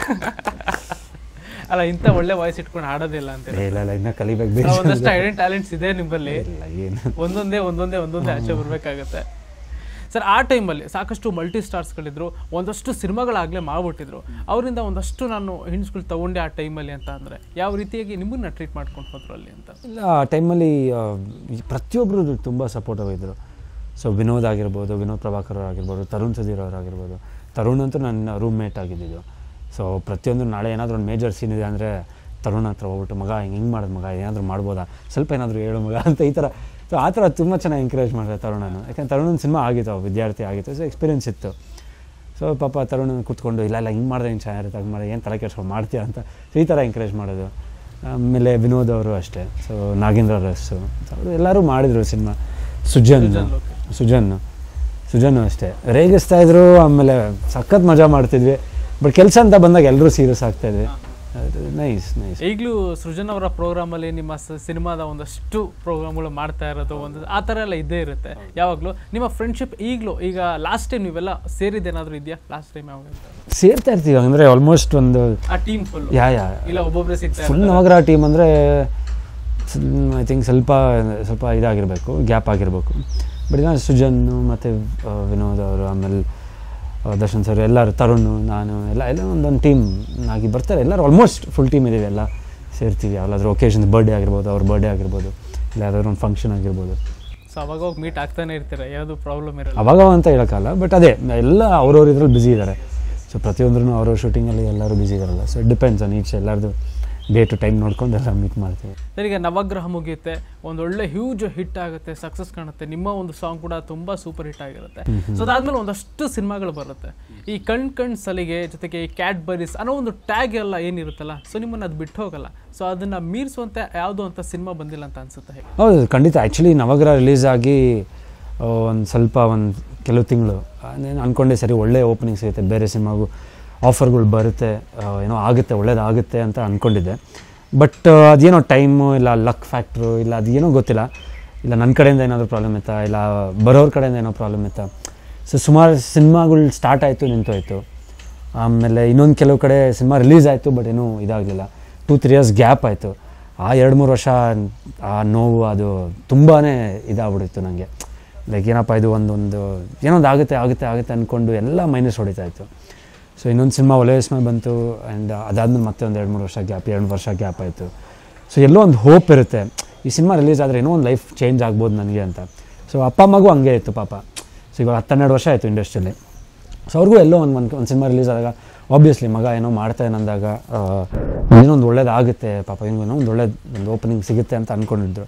ಅಲ್ಲ ಇಂಥ ಒಳ್ಳೆ ವಾಯ್ಸ್ ಇಟ್ಕೊಂಡು ಹಾಡೋದಿಲ್ಲ ಅಂತ ಇಲ್ಲ ಇಲ್ಲ ಇನ್ನೂ ಕಲಿಬೇಕು ಸೊ ಬೇಕು ಒಂದಷ್ಟು ಐಡೆಂಟ್ ಟ್ಯಾಲೆಂಟ್ಸ್ ಇದೆ ನಿಮ್ಮಲ್ಲಿ ಇಲ್ಲ ಏನು ಒಂದೊಂದೇ ಒಂದೊಂದೇ ಒಂದೊಂದೇ ಆಚೆ ಬರಬೇಕಾಗತ್ತೆ ಸರ್ ಆ ಟೈಮಲ್ಲಿ ಸಾಕಷ್ಟು ಮಲ್ಟಿ ಸ್ಟಾರ್ಸ್ಗಳಿದ್ರು ಒಂದಷ್ಟು ಸಿನಿಮಾಗಳಾಗಲೇ ಮಾಡ್ಬಿಟ್ಟಿದ್ರು ಅವರಿಂದ ಒಂದಷ್ಟು ನಾನು ಹಿಂಟ್ಸ್ಗಳು ತಗೊಂಡೆ ಆ ಟೈಮಲ್ಲಿ ಅಂತ ಅಂದರೆ ಯಾವ ರೀತಿಯಾಗಿ ನಿಮ್ಮನ್ನ ಟ್ರೀಟ್ ಮಾಡ್ಕೊಂಡು ಹೋದ್ರು ಅಲ್ಲಿ ಅಂತ ಇಲ್ಲ ಆ ಟೈಮಲ್ಲಿ ಪ್ರತಿಯೊಬ್ಬರು ತುಂಬ ಸಪೋರ್ಟಿವ್ ಇದ್ದರು ಸೊ ವಿನೋದ್ ಆಗಿರ್ಬೋದು ವಿನೋದ್ ಪ್ರಭಾಕರ್ ಆಗಿರ್ಬೋದು ತರುಣ್ ಸುಧೀರ್ ಅವರಾಗಿರ್ಬೋದು ತರುಣ್ ಅಂತೂ ನನ್ನ ರೂಮ್ಮೇಟ್ ಆಗಿದ್ದಿದ್ದು ಸೊ ಪ್ರತಿಯೊಂದು ನಾಳೆ ಏನಾದರೂ ಒಂದು ಮೇಜರ್ ಸೀನ್ ಇದೆ ಅಂದರೆ ತರುಣ್ ಹತ್ರ ಹೋಗ್ಬಿಟ್ಟು ಮಗ ಹಿಂಗೆ ಹಿಂಗೆ ಮಾಡೋದು ಮಗ ಏನಾದರೂ ಮಾಡ್ಬೋದಾ ಸ್ವಲ್ಪ ಏನಾದರೂ ಹೇಳು ಮಗ ಅಂತ ಈ ಥರ ಸೊ ಆ ಥರ ತುಂಬ ಚೆನ್ನಾಗಿ ಎಂಕರೇಜ್ ಮಾಡಿದೆ ತರುಣನು ಯಾಕಂದ್ರೆ ತರುಣನ ಸಿನಿಮಾ ಆಗಿತ್ತು ಅವ ವಿದ್ಯಾರ್ಥಿ ಆಗಿತ್ತು ಸೊ ಎಕ್ಸ್ಪೀರಿಯನ್ಸ್ ಇತ್ತು ಸೊ ಪಾಪ ತರುಣ್ ಕೂತ್ಕೊಂಡು ಇಲ್ಲ ಇಲ್ಲ ಹಿಂಗೆ ಮಾಡಿದ್ರೆ ಹಿಂಗೆ ಚೆನ್ನಾಗಿರುತ್ತೆ ಹಂಗೆ ಮಾಡಿ ಏನು ತಲೆ ಕೆಡ್ಸ್ಕೊಂಡು ಮಾಡ್ತೀಯ ಅಂತ ಸೊ ಈ ಥರ ಎಂಕರೇಜ್ ಮಾಡೋದು ಆಮೇಲೆ ವಿನೋದ್ ಅವರು ಅಷ್ಟೇ ಸೊ ನಾಗೇಂದ್ರ ರಸ್ಸು ಅವರು ಎಲ್ಲರೂ ಮಾಡಿದರು ಸಿನಿಮಾ ಸುಜನ್ ಸುಜನ್ ಲೋಕೆ. ಸುಜನ್ ಸುಜನ್ ಅಷ್ಟೇ ರೇಗಿಸ್ತಾ ಇದ್ರು ಆಮೇಲೆ ಸಖತ್ ಮಜಾ ಮಾಡ್ತಿದ್ವಿ ಬಟ್ ಕೆಲಸ ಅಂತ ಬಂದಾಗ ಎಲ್ಲರೂ ಸೀರಿಯಸ್ ಆಗ್ತಾಯಿದ್ವಿ ನೈಸ್ ನೈಸ್ ಈಗಲೂ ಸೃಜನ್ ಅವರ ಪ್ರೋಗ್ರಾಮಲ್ಲಿ ನಿಮ್ಮ ಸ- ಸಿನಿಮಾದ ಒಂದಷ್ಟು ಪ್ರೋಗ್ರಾಮ್ಗಳು ಮಾಡ್ತಾ ಇರೋದು ಒಂದು ಆ ಥರ ಎಲ್ಲ ಇದ್ದೇ ಇರುತ್ತೆ ಯಾವಾಗಲೂ ನಿಮ್ಮ ಫ್ರೆಂಡ್ಶಿಪ್ ಈಗಲೂ ಈಗ ಲಾಸ್ಟ್ ಟೈಮ್ ನೀವೆಲ್ಲ ಸೇರಿದ್ದೇನಾದರೂ ಇದೆಯಾ ಲಾಸ್ಟ್ ಟೈಮ್ ಯಾವಾಗ ಅಂತ? ಸೇರ್ತಾ ಇರ್ತೀವಿ ಅಂದರೆ ಆಲ್ಮೋಸ್ಟ್ ಒಂದು ಆ ಟೀಮ್ ಫುಲ್ ಯಾ ಯಾ ಇಲ್ಲ ಒಬ್ಬೊಬ್ಬರೇ ಸಿಗ್ತಾ ಫುಲ್ ನವಗ್ರಹ ಟೀಮ್ ಅಂದರೆ ಐ ಥಿಂಕ್ ಸ್ವಲ್ಪ ಸ್ವಲ್ಪ ಇದಾಗಿರಬೇಕು ಗ್ಯಾಪ್ ಆಗಿರಬೇಕು ಬಟ್ ಈಗ ಸುಜನ್ ಮತ್ತು ವಿನೋದ್ ಅವರು ಆಮೇಲೆ ಆ, ದರ್ಶನ್ ಸರ್ ಎಲ್ಲರೂ ತರುಣ್ ನಾನು ಎಲ್ಲ ಎಲ್ಲ ಒಂದೊಂದು ಟೀಮ್ ಆಗಿ ಬರ್ತಾರೆ ಎಲ್ಲರೂ ಆಲ್ಮೋಸ್ಟ್ ಫುಲ್ ಟೀಮ್ ಇದ್ದೀವಿ ಎಲ್ಲ ಸೇರ್ತೀವಿ ಯಾವ್ದಾದ್ರು ಒಕೇಶನ್ ಬರ್ಡೇ ಆಗಿರ್ಬೋದು ಅವ್ರ ಬರ್ಡೇ ಆಗಿರ್ಬೋದು ಇಲ್ಲ ಯಾವ್ದಾದ್ರು ಒಂದು ಫಂಕ್ಷನ್ ಆಗಿರ್ಬೋದು ಸೊ ಅವಾಗ ಹೋಗಿ ಮೀಟ್ ಆಗ್ತಾನೆ ಇರ್ತೀರ ಯಾವುದು ಪ್ರಾಬ್ಲಮ್ ಇರಲ್ಲ ಅವಾಗ ಅಂತ ಹೇಳೋಕ್ಕಲ್ಲ ಬಟ್ ಅದೇ ಎಲ್ಲ ಅವ್ರವ್ರ ಇದ್ರಲ್ಲಿ ಬ್ಯುಸಿ ಇದ್ದಾರೆ ಸೊ ಪ್ರತಿಯೊಂದ್ರೂ ಅವ್ರವ್ರ ಶೂಟಿಂಗಲ್ಲಿ ಎಲ್ಲರೂ ಬ್ಯುಸಿ ಇದಾರಲ್ಲ so it depends on each ಎಲ್ಲರದು ಡೇ ಟು ಟೈಮ್ ನೋಡ್ಕೊಂಡು ಎಲ್ಲ ಮೀಟ್ ಮಾಡ್ತೀವಿ ಸರ್ ಈಗ ನವಗ್ರಹ ಮುಗಿಯುತ್ತೆ ಒಂದು ಒಳ್ಳೆ ಹ್ಯೂಜ್ ಹಿಟ್ ಆಗುತ್ತೆ ಸಕ್ಸಸ್ ಕಾಣುತ್ತೆ ನಿಮ್ಮ ಒಂದು ಸಾಂಗ್ ಕೂಡ ತುಂಬಾ ಸೂಪರ್ ಹಿಟ್ ಆಗಿರುತ್ತೆ ಸೊ ಅದಾದ್ಮೇಲೆ ಒಂದಷ್ಟು ಸಿನಿಮಾಗಳು ಬರುತ್ತೆ ಈ ಕಣ್ ಕಣ್ ಸಲಿಗೆ ಜೊತೆಗೆ ಈ ಕ್ಯಾಟ್ ಬರೀಸ್ ಅನ್ನೋ ಒಂದು ಟ್ಯಾಗ್ ಎಲ್ಲ ಏನಿರುತ್ತಲ್ಲ ಸೊ ನಿಮ್ಮನ್ನ ಅದು ಬಿಟ್ಟು ಹೋಗಲ್ಲ ಸೊ ಅದನ್ನ ಮೀರಿಸುವಂತೆ ಯಾವುದು ಅಂತ ಸಿನಿಮಾ ಬಂದಿಲ್ಲ ಅಂತ ಅನ್ಸುತ್ತೆ ಹೇಗೆ ಹೌದು ಖಂಡಿತ ಆ್ಯಕ್ಚುಲಿ ನವಗ್ರಹ ರಿಲೀಸ್ ಆಗಿ ಒಂದು ಸ್ವಲ್ಪ ಒಂದು ಕೆಲವು ತಿಂಗಳು ನಾನು ಅಂದ್ಕೊಂಡೆ ಸರಿ ಒಳ್ಳೆ ಓಪನಿಂಗ್ ಸಿಗುತ್ತೆ ಬೇರೆ ಸಿನಿಮಾಗೂ ಆಫರ್ಗಳು ಬರುತ್ತೆ ಆ, ಏನೋ ಆಗುತ್ತೆ ಒಳ್ಳೇದಾಗುತ್ತೆ ಅಂತ ಅಂದ್ಕೊಂಡಿದ್ದೆ ಬಟ್ ಅದೇನೋ ಟೈಮು ಇಲ್ಲ ಲಕ್ ಫ್ಯಾಕ್ಟ್ರು ಇಲ್ಲ ಅದೇನೋ ಗೊತ್ತಿಲ್ಲ ಇಲ್ಲ ನನ್ನ ಕಡೆಯಿಂದ ಏನಾದರೂ ಪ್ರಾಬ್ಲಮ್ ಇತ್ತಾ ಇಲ್ಲ ಬರೋರ ಕಡೆಯಿಂದ ಏನೋ ಪ್ರಾಬ್ಲಮ್ ಇತ್ತಾ ಸೊ ಸುಮಾರು ಸಿನಿಮಾಗಳು ಸ್ಟಾರ್ಟ್ ಆಯಿತು ನಿಂತೋಯ್ತು ಆಮೇಲೆ ಇನ್ನೊಂದು ಕೆಲವು ಕಡೆ ಸಿನಿಮಾ ರಿಲೀಸ್ ಆಯಿತು ಬಟ್ ಏನೂ ಇದಾಗಲಿಲ್ಲ ಟೂ ತ್ರೀ ಇಯರ್ಸ್ ಗ್ಯಾಪ್ ಆಯಿತು ಆ ಎರಡು ಮೂರು ವರ್ಷ ಆ ನೋವು ಅದು ತುಂಬಾ ಇದಾಗ್ಬಿಡಿತ್ತು ನನಗೆ ಲೈಕ್ ಏನಪ್ಪ ಇದು ಒಂದೊಂದು ಏನೋ ಒಂದು ಆಗುತ್ತೆ ಆಗುತ್ತೆ ಆಗುತ್ತೆ ಅಂದ್ಕೊಂಡು ಎಲ್ಲ ಮೈನಸ್ ಹೊಡಿತಾ ಇತ್ತು ಸೊ ಇನ್ನೊಂದು ಸಿನಿಮಾ ಒಲೆಯಸ್ ಮೇಲೆ ಬಂತು ಆ್ಯಂಡ್ ಅದಾದ್ಮೇಲೆ ಮತ್ತೆ ಒಂದು ಎರಡು ಮೂರು ವರ್ಷ ಗ್ಯಾಪ್ ಎರಡು ವರ್ಷ ಗ್ಯಾಪ್ ಆಯಿತು ಸೊ ಎಲ್ಲೋ ಒಂದು ಹೋಪ್ ಇರುತ್ತೆ ಈ ಸಿನಿಮಾ ರಿಲೀಸ್ ಆದರೆ ಏನೋ ಒಂದು ಲೈಫ್ ಚೇಂಜ್ ಆಗ್ಬೋದು ನನಗೆ ಅಂತ ಸೊ ಅಪ್ಪ ಅಮ್ಮಗೂ ಹಂಗೆ ಇತ್ತು ಪಾಪ ಸೊ ಇವಾಗ ಹತ್ತೆರಡು ವರ್ಷ ಆಯಿತು ಇಂಡಸ್ಟ್ರಿಯಲ್ಲಿ ಸೊ ಅವ್ರಿಗೂ ಎಲ್ಲೋ ಒಂದು ಒಂದು ಒಂದು ಸಿನಿಮಾ ರಿಲೀಸ್ ಆದಾಗ ಆಬ್ವಿಯಸ್ಲಿ ಮಗ ಏನೋ ಮಾಡ್ತಾನೆ ಅಂದಾಗ ಆ, ಏನೋ ಒಂದು ಒಳ್ಳೇದಾಗುತ್ತೆ ಪಾಪ ಏನೋ ಒಂದು ಒಳ್ಳೇದು ಒಂದು ಓಪನಿಂಗ್ ಸಿಗುತ್ತೆ ಅಂತ ಅಂದ್ಕೊಂಡಿದ್ರು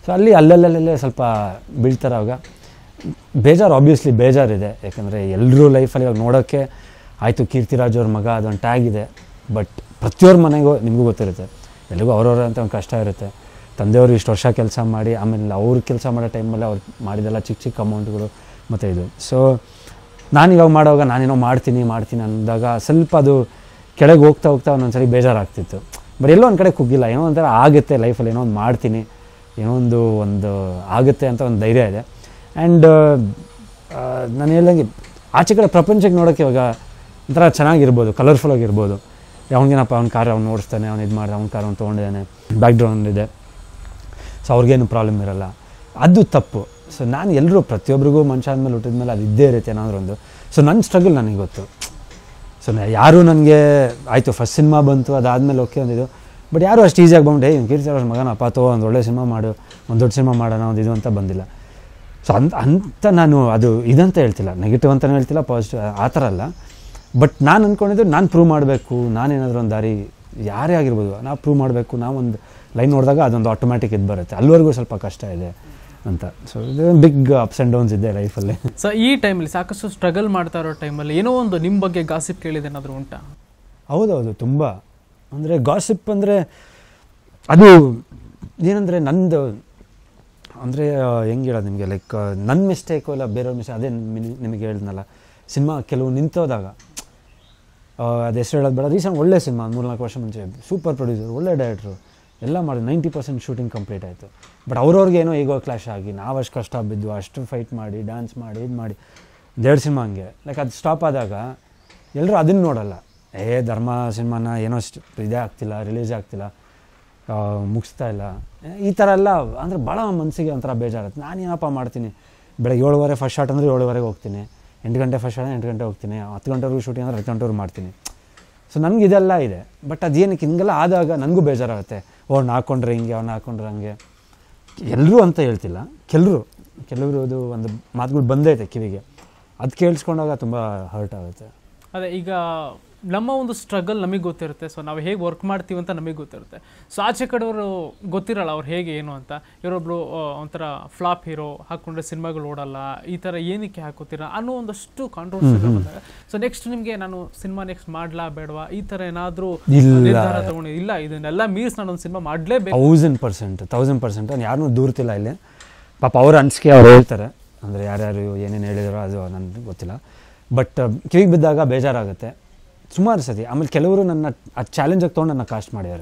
ಸೊ ಅಲ್ಲಿ ಅಲ್ಲಲ್ಲಲ್ಲೇ ಸ್ವಲ್ಪ ಬೀಳ್ತಾರೆ ಅವಾಗ ಬೇಜಾರು ಆಬ್ವಿಯಸ್ಲಿ ಬೇಜಾರಿದೆ ಯಾಕಂದರೆ ಎಲ್ಲರೂ ಲೈಫಲ್ಲಿ ಇವಾಗ ನೋಡೋಕ್ಕೆ ಆಯಿತು ಕೀರ್ತಿರಾಜ್ ಅವ್ರ ಮಗ ಅದೊಂದು ಟ್ಯಾಗ್ ಇದೆ ಬಟ್ ಪ್ರತಿಯೊಬ್ಬರ ಮನೆಗೂ ನಿಮಗೂ ಗೊತ್ತಿರುತ್ತೆ ಎಲ್ಲಿಗೂ ಅವ್ರವ್ರ ಅಂತ ಒಂದು ಕಷ್ಟ ಇರುತ್ತೆ ತಂದೆಯವರು ಇಷ್ಟು ವರ್ಷ ಕೆಲಸ ಮಾಡಿ ಆಮೇಲೆ ಅವ್ರು ಕೆಲಸ ಮಾಡೋ ಟೈಮಲ್ಲಿ ಅವ್ರು ಮಾಡಿದೆಲ್ಲ ಚಿಕ್ಕ ಚಿಕ್ಕ ಅಮೌಂಟ್ಗಳು ಮತ್ತು ಇದು ಸೊ ನಾನು ಇವಾಗ ಮಾಡುವಾಗ ನಾನೇನೋ ಮಾಡ್ತೀನಿ ಮಾಡ್ತೀನಿ ಅಂದಾಗ ಸ್ವಲ್ಪ ಅದು ಕೆಳಗೆ ಹೋಗ್ತಾ ಹೋಗ್ತಾ ಒಂದೊಂದ್ಸರಿ ಬೇಜಾರಾಗ್ತಿತ್ತು ಬಟ್ ಎಲ್ಲೋ ಒಂದು ಕಡೆ ಕುಗ್ಗಿಲ್ಲ ಏನೋ ಒಂಥರ ಆಗುತ್ತೆ ಲೈಫಲ್ಲಿ ಏನೋ ಒಂದು ಮಾಡ್ತೀನಿ ಏನೋ ಒಂದು ಒಂದು ಆಗುತ್ತೆ ಅಂತ ಒಂದು ಧೈರ್ಯ ಇದೆ ಆ್ಯಂಡ್ ನಾನು ಹೇಳ್ದಂಗೆ ಆಚೆ ಕಡೆ ಪ್ರಪಂಚಕ್ಕೆ ನೋಡೋಕ್ಕೆ ಇವಾಗ ಒಂಥರ ಚೆನ್ನಾಗಿರ್ಬೋದು ಕಲರ್ಫುಲ್ ಆಗಿರ್ಬೋದು ಅವನಿಗೇನಪ್ಪ ಅವ್ನ ಕಾರ್ ಅವ್ನು ಓಡಿಸ್ತಾನೆ ಅವ್ನು ಇದು ಮಾಡಿದೆ ಅವ್ನ ಕಾರ್ ಅವ್ನು ತೊಗೊಂಡಿದ್ದಾನೆ ಬ್ಯಾಕ್ ಗ್ರೌಂಡ್ ಇದೆ ಸೊ ಅವ್ರಿಗೇನು ಪ್ರಾಬ್ಲಮ್ ಇರಲ್ಲ ಅದು ತಪ್ಪು ಸೊ ನಾನು ಎಲ್ಲರೂ ಪ್ರತಿಯೊಬ್ಬರಿಗೂ ಮನುಷ್ಯ ಆದಮೇಲೆ ಹುಟ್ಟಿದ ಮೇಲೆ ಅದು ಇದ್ದೇ ಇರುತ್ತೆ ಏನಾದರೂ ಒಂದು ಸೊ ನನ್ನ ಸ್ಟ್ರಗಲ್ ನನಗೆ ಗೊತ್ತು ಸೊ ಯಾರೂ ನನಗೆ ಆಯಿತು ಫಸ್ಟ್ ಸಿನಿಮಾ ಬಂತು ಅದಾದಮೇಲೆ ಓಕೆ ಅಂದಿದ್ದು ಬಟ್ ಯಾರು ಅಷ್ಟು ಈಸಿಯಾಗಿ ಬಂದ್ಬಿಟ್ಟು ಏ ಕೀರ್ತಿ ಅವ್ರ ಮಗನಪ್ಪ ತೋ ಒಂದು ಒಳ್ಳೆ ಸಿನಿಮಾ ಮಾಡು ಒಂದು ದೊಡ್ಡ ಸಿನಿಮಾ ಮಾಡೋಣ ಒಂದು ಇದು ಅಂತ ಬಂದಿಲ್ಲ ಸೊ ಅಂತ ಅಂತ ನಾನು ಅದು ಇದಂತ ಹೇಳ್ತಿಲ್ಲ ನೆಗೆಟಿವ್ ಅಂತಲೂ ಹೇಳ್ತಿಲ್ಲ ಪಾಸಿಟಿವ್ ಆ ಥರ ಅಲ್ಲ ಬಟ್ ನಾನು ಅಂದ್ಕೊಂಡಿದ್ದು ನಾನು ಪ್ರೂವ್ ಮಾಡಬೇಕು ನಾನೇನಾದರೂ ಒಂದು ದಾರಿ ಯಾರೇ ಆಗಿರ್ಬೋದು ನಾವು ಪ್ರೂವ್ ಮಾಡಬೇಕು ನಾವೊಂದು ಲೈನ್ ನೋಡಿದಾಗ ಅದೊಂದು ಆಟೋಮ್ಯಾಟಿಕ್ ಇದು ಬರುತ್ತೆ ಅಲ್ಲಿವರೆಗೂ ಸ್ವಲ್ಪ ಕಷ್ಟ ಇದೆ ಅಂತ ಸೊ ಇದು ಬಿಗ್ ಅಪ್ಸ್ ಆ್ಯಂಡ್ ಡೌನ್ಸ್ ಇದೆ ಲೈಫಲ್ಲಿ ಸೊ ಈ ಟೈಮಲ್ಲಿ ಸಾಕಷ್ಟು ಸ್ಟ್ರಗಲ್ ಮಾಡ್ತಾ ಇರೋ ಟೈಮಲ್ಲಿ ಏನೋ ಒಂದು ನಿಮ್ಮ ಬಗ್ಗೆ ಗಾಸಿಪ್ ಕೇಳಿದೇನಾದರೂ ಉಂಟಾ ಹೌದೌದು ತುಂಬ ಅಂದರೆ ಗಾಸಿಪ್ ಅಂದರೆ ಅದು ಏನಂದರೆ ನಂದು ಅಂದರೆ ಹೆಂಗೆ ಹೇಳೋದು ನಿಮಗೆ ಲೈಕ್ ನನ್ನ ಮಿಸ್ಟೇಕು ಇಲ್ಲ ಬೇರೆಯವ್ರ ಮಿಸ್ಟೇಕ್ ಅದೇ ನಿಮ್- ನಿಮಗೆ ಹೇಳಿದ್ನಲ್ಲ ಸಿನಿಮಾ ಕೆಲವು ನಿಂತೋದಾಗ ಅದು ಹೆಸರು ಹೇಳೋದು ಬೇಡ ರೀಸೆಂಟ್ ಒಳ್ಳೆ ಸಿನಿಮಾ ಒಂದು ಮೂರ್ನಾಲ್ಕು ವರ್ಷ ಮುಂಚೆ ಸೂಪರ್ ಪ್ರೊಡ್ಯೂಸರ್ ಒಳ್ಳೆ ಡೈರೆಕ್ಟ್ರು ಎಲ್ಲ ಮಾಡಿ ನೈಂಟಿ ಪರ್ಸೆಂಟ್ ಶೂಟಿಂಗ್ ಕಂಪ್ಲೀಟ್ ಆಯಿತು ಬಟ್ ಅವ್ರವ್ರಿಗೆ ಏನೋ ಈಗೋ ಕ್ಲಾಶ್ ಆಗಿ ನಾವು ಅಷ್ಟು ಕಷ್ಟ ಬಿದ್ದು ಅಷ್ಟು ಫೈಟ್ ಮಾಡಿ ಡ್ಯಾನ್ಸ್ ಮಾಡಿ ಇದು ಮಾಡಿ ಒಂದೆರಡು ಸಿನಿಮಾ ಹಂಗೆ ಲೈಕ್ ಅದು ಸ್ಟಾಪ್ ಆದಾಗ ಎಲ್ಲರೂ ಅದನ್ನು ನೋಡಲ್ಲ ಏ ಧರ್ಮ ಸಿನಿಮಾನ ಏನೋ ಅಷ್ಟು ಇದೇ ಆಗ್ತಿಲ್ಲ ರಿಲೀಸ್ ಆಗ್ತಿಲ್ಲ ಆ, ಮುಗಿಸ್ತಾ ಇಲ್ಲ ಏ, ಈ ಥರ ಎಲ್ಲ ಅಂದರೆ ಭಾಳ ಮನಸ್ಸಿಗೆ ಒಂಥರ ಬೇಜಾರುತ್ತೆ ನಾನೇನಪ್ಪ ಮಾಡ್ತೀನಿ ಬೆಳಗ್ಗೆ ಏಳುವರೆ ಫಸ್ಟ್ ಶಾಟ್ ಅಂದರೆ ಏಳುವರೆಗೆ ಹೋಗ್ತೀನಿ ಎಂಟು ಗಂಟೆ ಫಸ್ಟ್ ಶಾಟ್ ಎಂಟು ಗಂಟೆ ಹೋಗ್ತೀನಿ ಹತ್ತು ಗಂಟೆವರೆಗೂ ಶೂಟಿಂಗ್ ಅಂದರೆ ಹತ್ತು ಗಂಟೆವರೆಗೂ ಮಾಡ್ತೀನಿ ಸೊ ನನಗೆ ಇದೆಲ್ಲ ಇದೆ ಬಟ್ ಅದೇನಕ್ಕೆ ಹಿಂಗೆಲ್ಲ ಆದಾಗ ನನಗೂ ಬೇಜಾರಾಗುತ್ತೆ ಓ ಹಾಕೊಂಡ್ರೆ ಹಿಂಗೆ ಅವ್ನು ಹಾಕೊಂಡ್ರೆ ಹಂಗೆ ಎಲ್ಲರೂ ಅಂತ ಹೇಳ್ತಿಲ್ಲ ಕೆಲವರು ಕೆಲವರು ಅದು ಒಂದು ಮಾತುಗಳು ಬಂದೈತೆ ಕಿವಿಗೆ ಅದು ಕೇಳಿಸ್ಕೊಂಡಾಗ ತುಂಬ ಹರ್ಟ್ ಆಗುತ್ತೆ ಅದೇ ಈಗ ನಮ್ಮ ಒಂದು ಸ್ಟ್ರಗಲ್ ನಮಗೆ ಗೊತ್ತಿರುತ್ತೆ ಸೊ ನಾವು ಹೇಗೆ ವರ್ಕ್ ಮಾಡ್ತೀವಿ ಅಂತ ನಮಗೆ ಗೊತ್ತಿರುತ್ತೆ ಸೊ ಆಚೆ ಕಡೆಯವರು ಗೊತ್ತಿರಲ್ಲ ಅವ್ರು ಹೇಗೆ ಏನು ಅಂತ ಇವರೊಬ್ರು ಆ, ಒಂಥರ ಫ್ಲಾಪ್ ಹೀರೋ ಹಾಕೊಂಡ್ರೆ ಸಿನಿಮಾಗಳು ಓಡಲ್ಲ ಈ ಥರ ಏನಕ್ಕೆ ಹಾಕೋತೀರಾ ಅನ್ನೋ ಒಂದಷ್ಟು ಕಾಂಟ್ರವರ್ಸಿ ಬಂದಾಗ ಸೊ ನೆಕ್ಸ್ಟ್ ನಿಮಗೆ ನಾನು ಸಿನಿಮಾ ನೆಕ್ಸ್ಟ್ ಮಾಡ್ಲಾ ಬೇಡವಾ ಈ ಥರ ಏನಾದರೂ ಇಲ್ಲ. ನಿರ್ಧಾರ ತಗೊಂಡು ಇಲ್ಲ ಇದನ್ನೆಲ್ಲ ಮೀರ್ಸ್ ನಾನು ಒಂದು ಸಿನಿಮಾ ಮಾಡಲೇಬೇಕು ತೌಸಂಡ್ ಪರ್ಸೆಂಟ್ ತೌಸಂಡ್ ಪರ್ಸೆಂಟ್ ನಾನು ಯಾರನ್ನೂ ದೂರ್ತಿಲ್ಲ ಇಲ್ಲಿ ಪಾಪ ಅವ್ರ ಅನಿಸಿಕೆ ಅವ್ರು ಹೇಳ್ತಾರೆ ಅಂದರೆ ಯಾರ್ಯಾರು ಏನೇನು ಹೇಳಿದಾರೋ ಅದು ನನಗೆ ಗೊತ್ತಿಲ್ಲ ಬಟ್ ಕಿವಿಗೆ ಬಿದ್ದಾಗ ಬೇಜಾರಾಗುತ್ತೆ ಸುಮಾರು ಸತಿ ಆಮೇಲೆ ಕೆಲವರು ನನ್ನ ಆ ಚಾಲೆಂಜಾಗಿ ತೊಗೊಂಡು ನನ್ನ ಕಾಸ್ಟ್ ಮಾಡಿದ್ದಾರೆ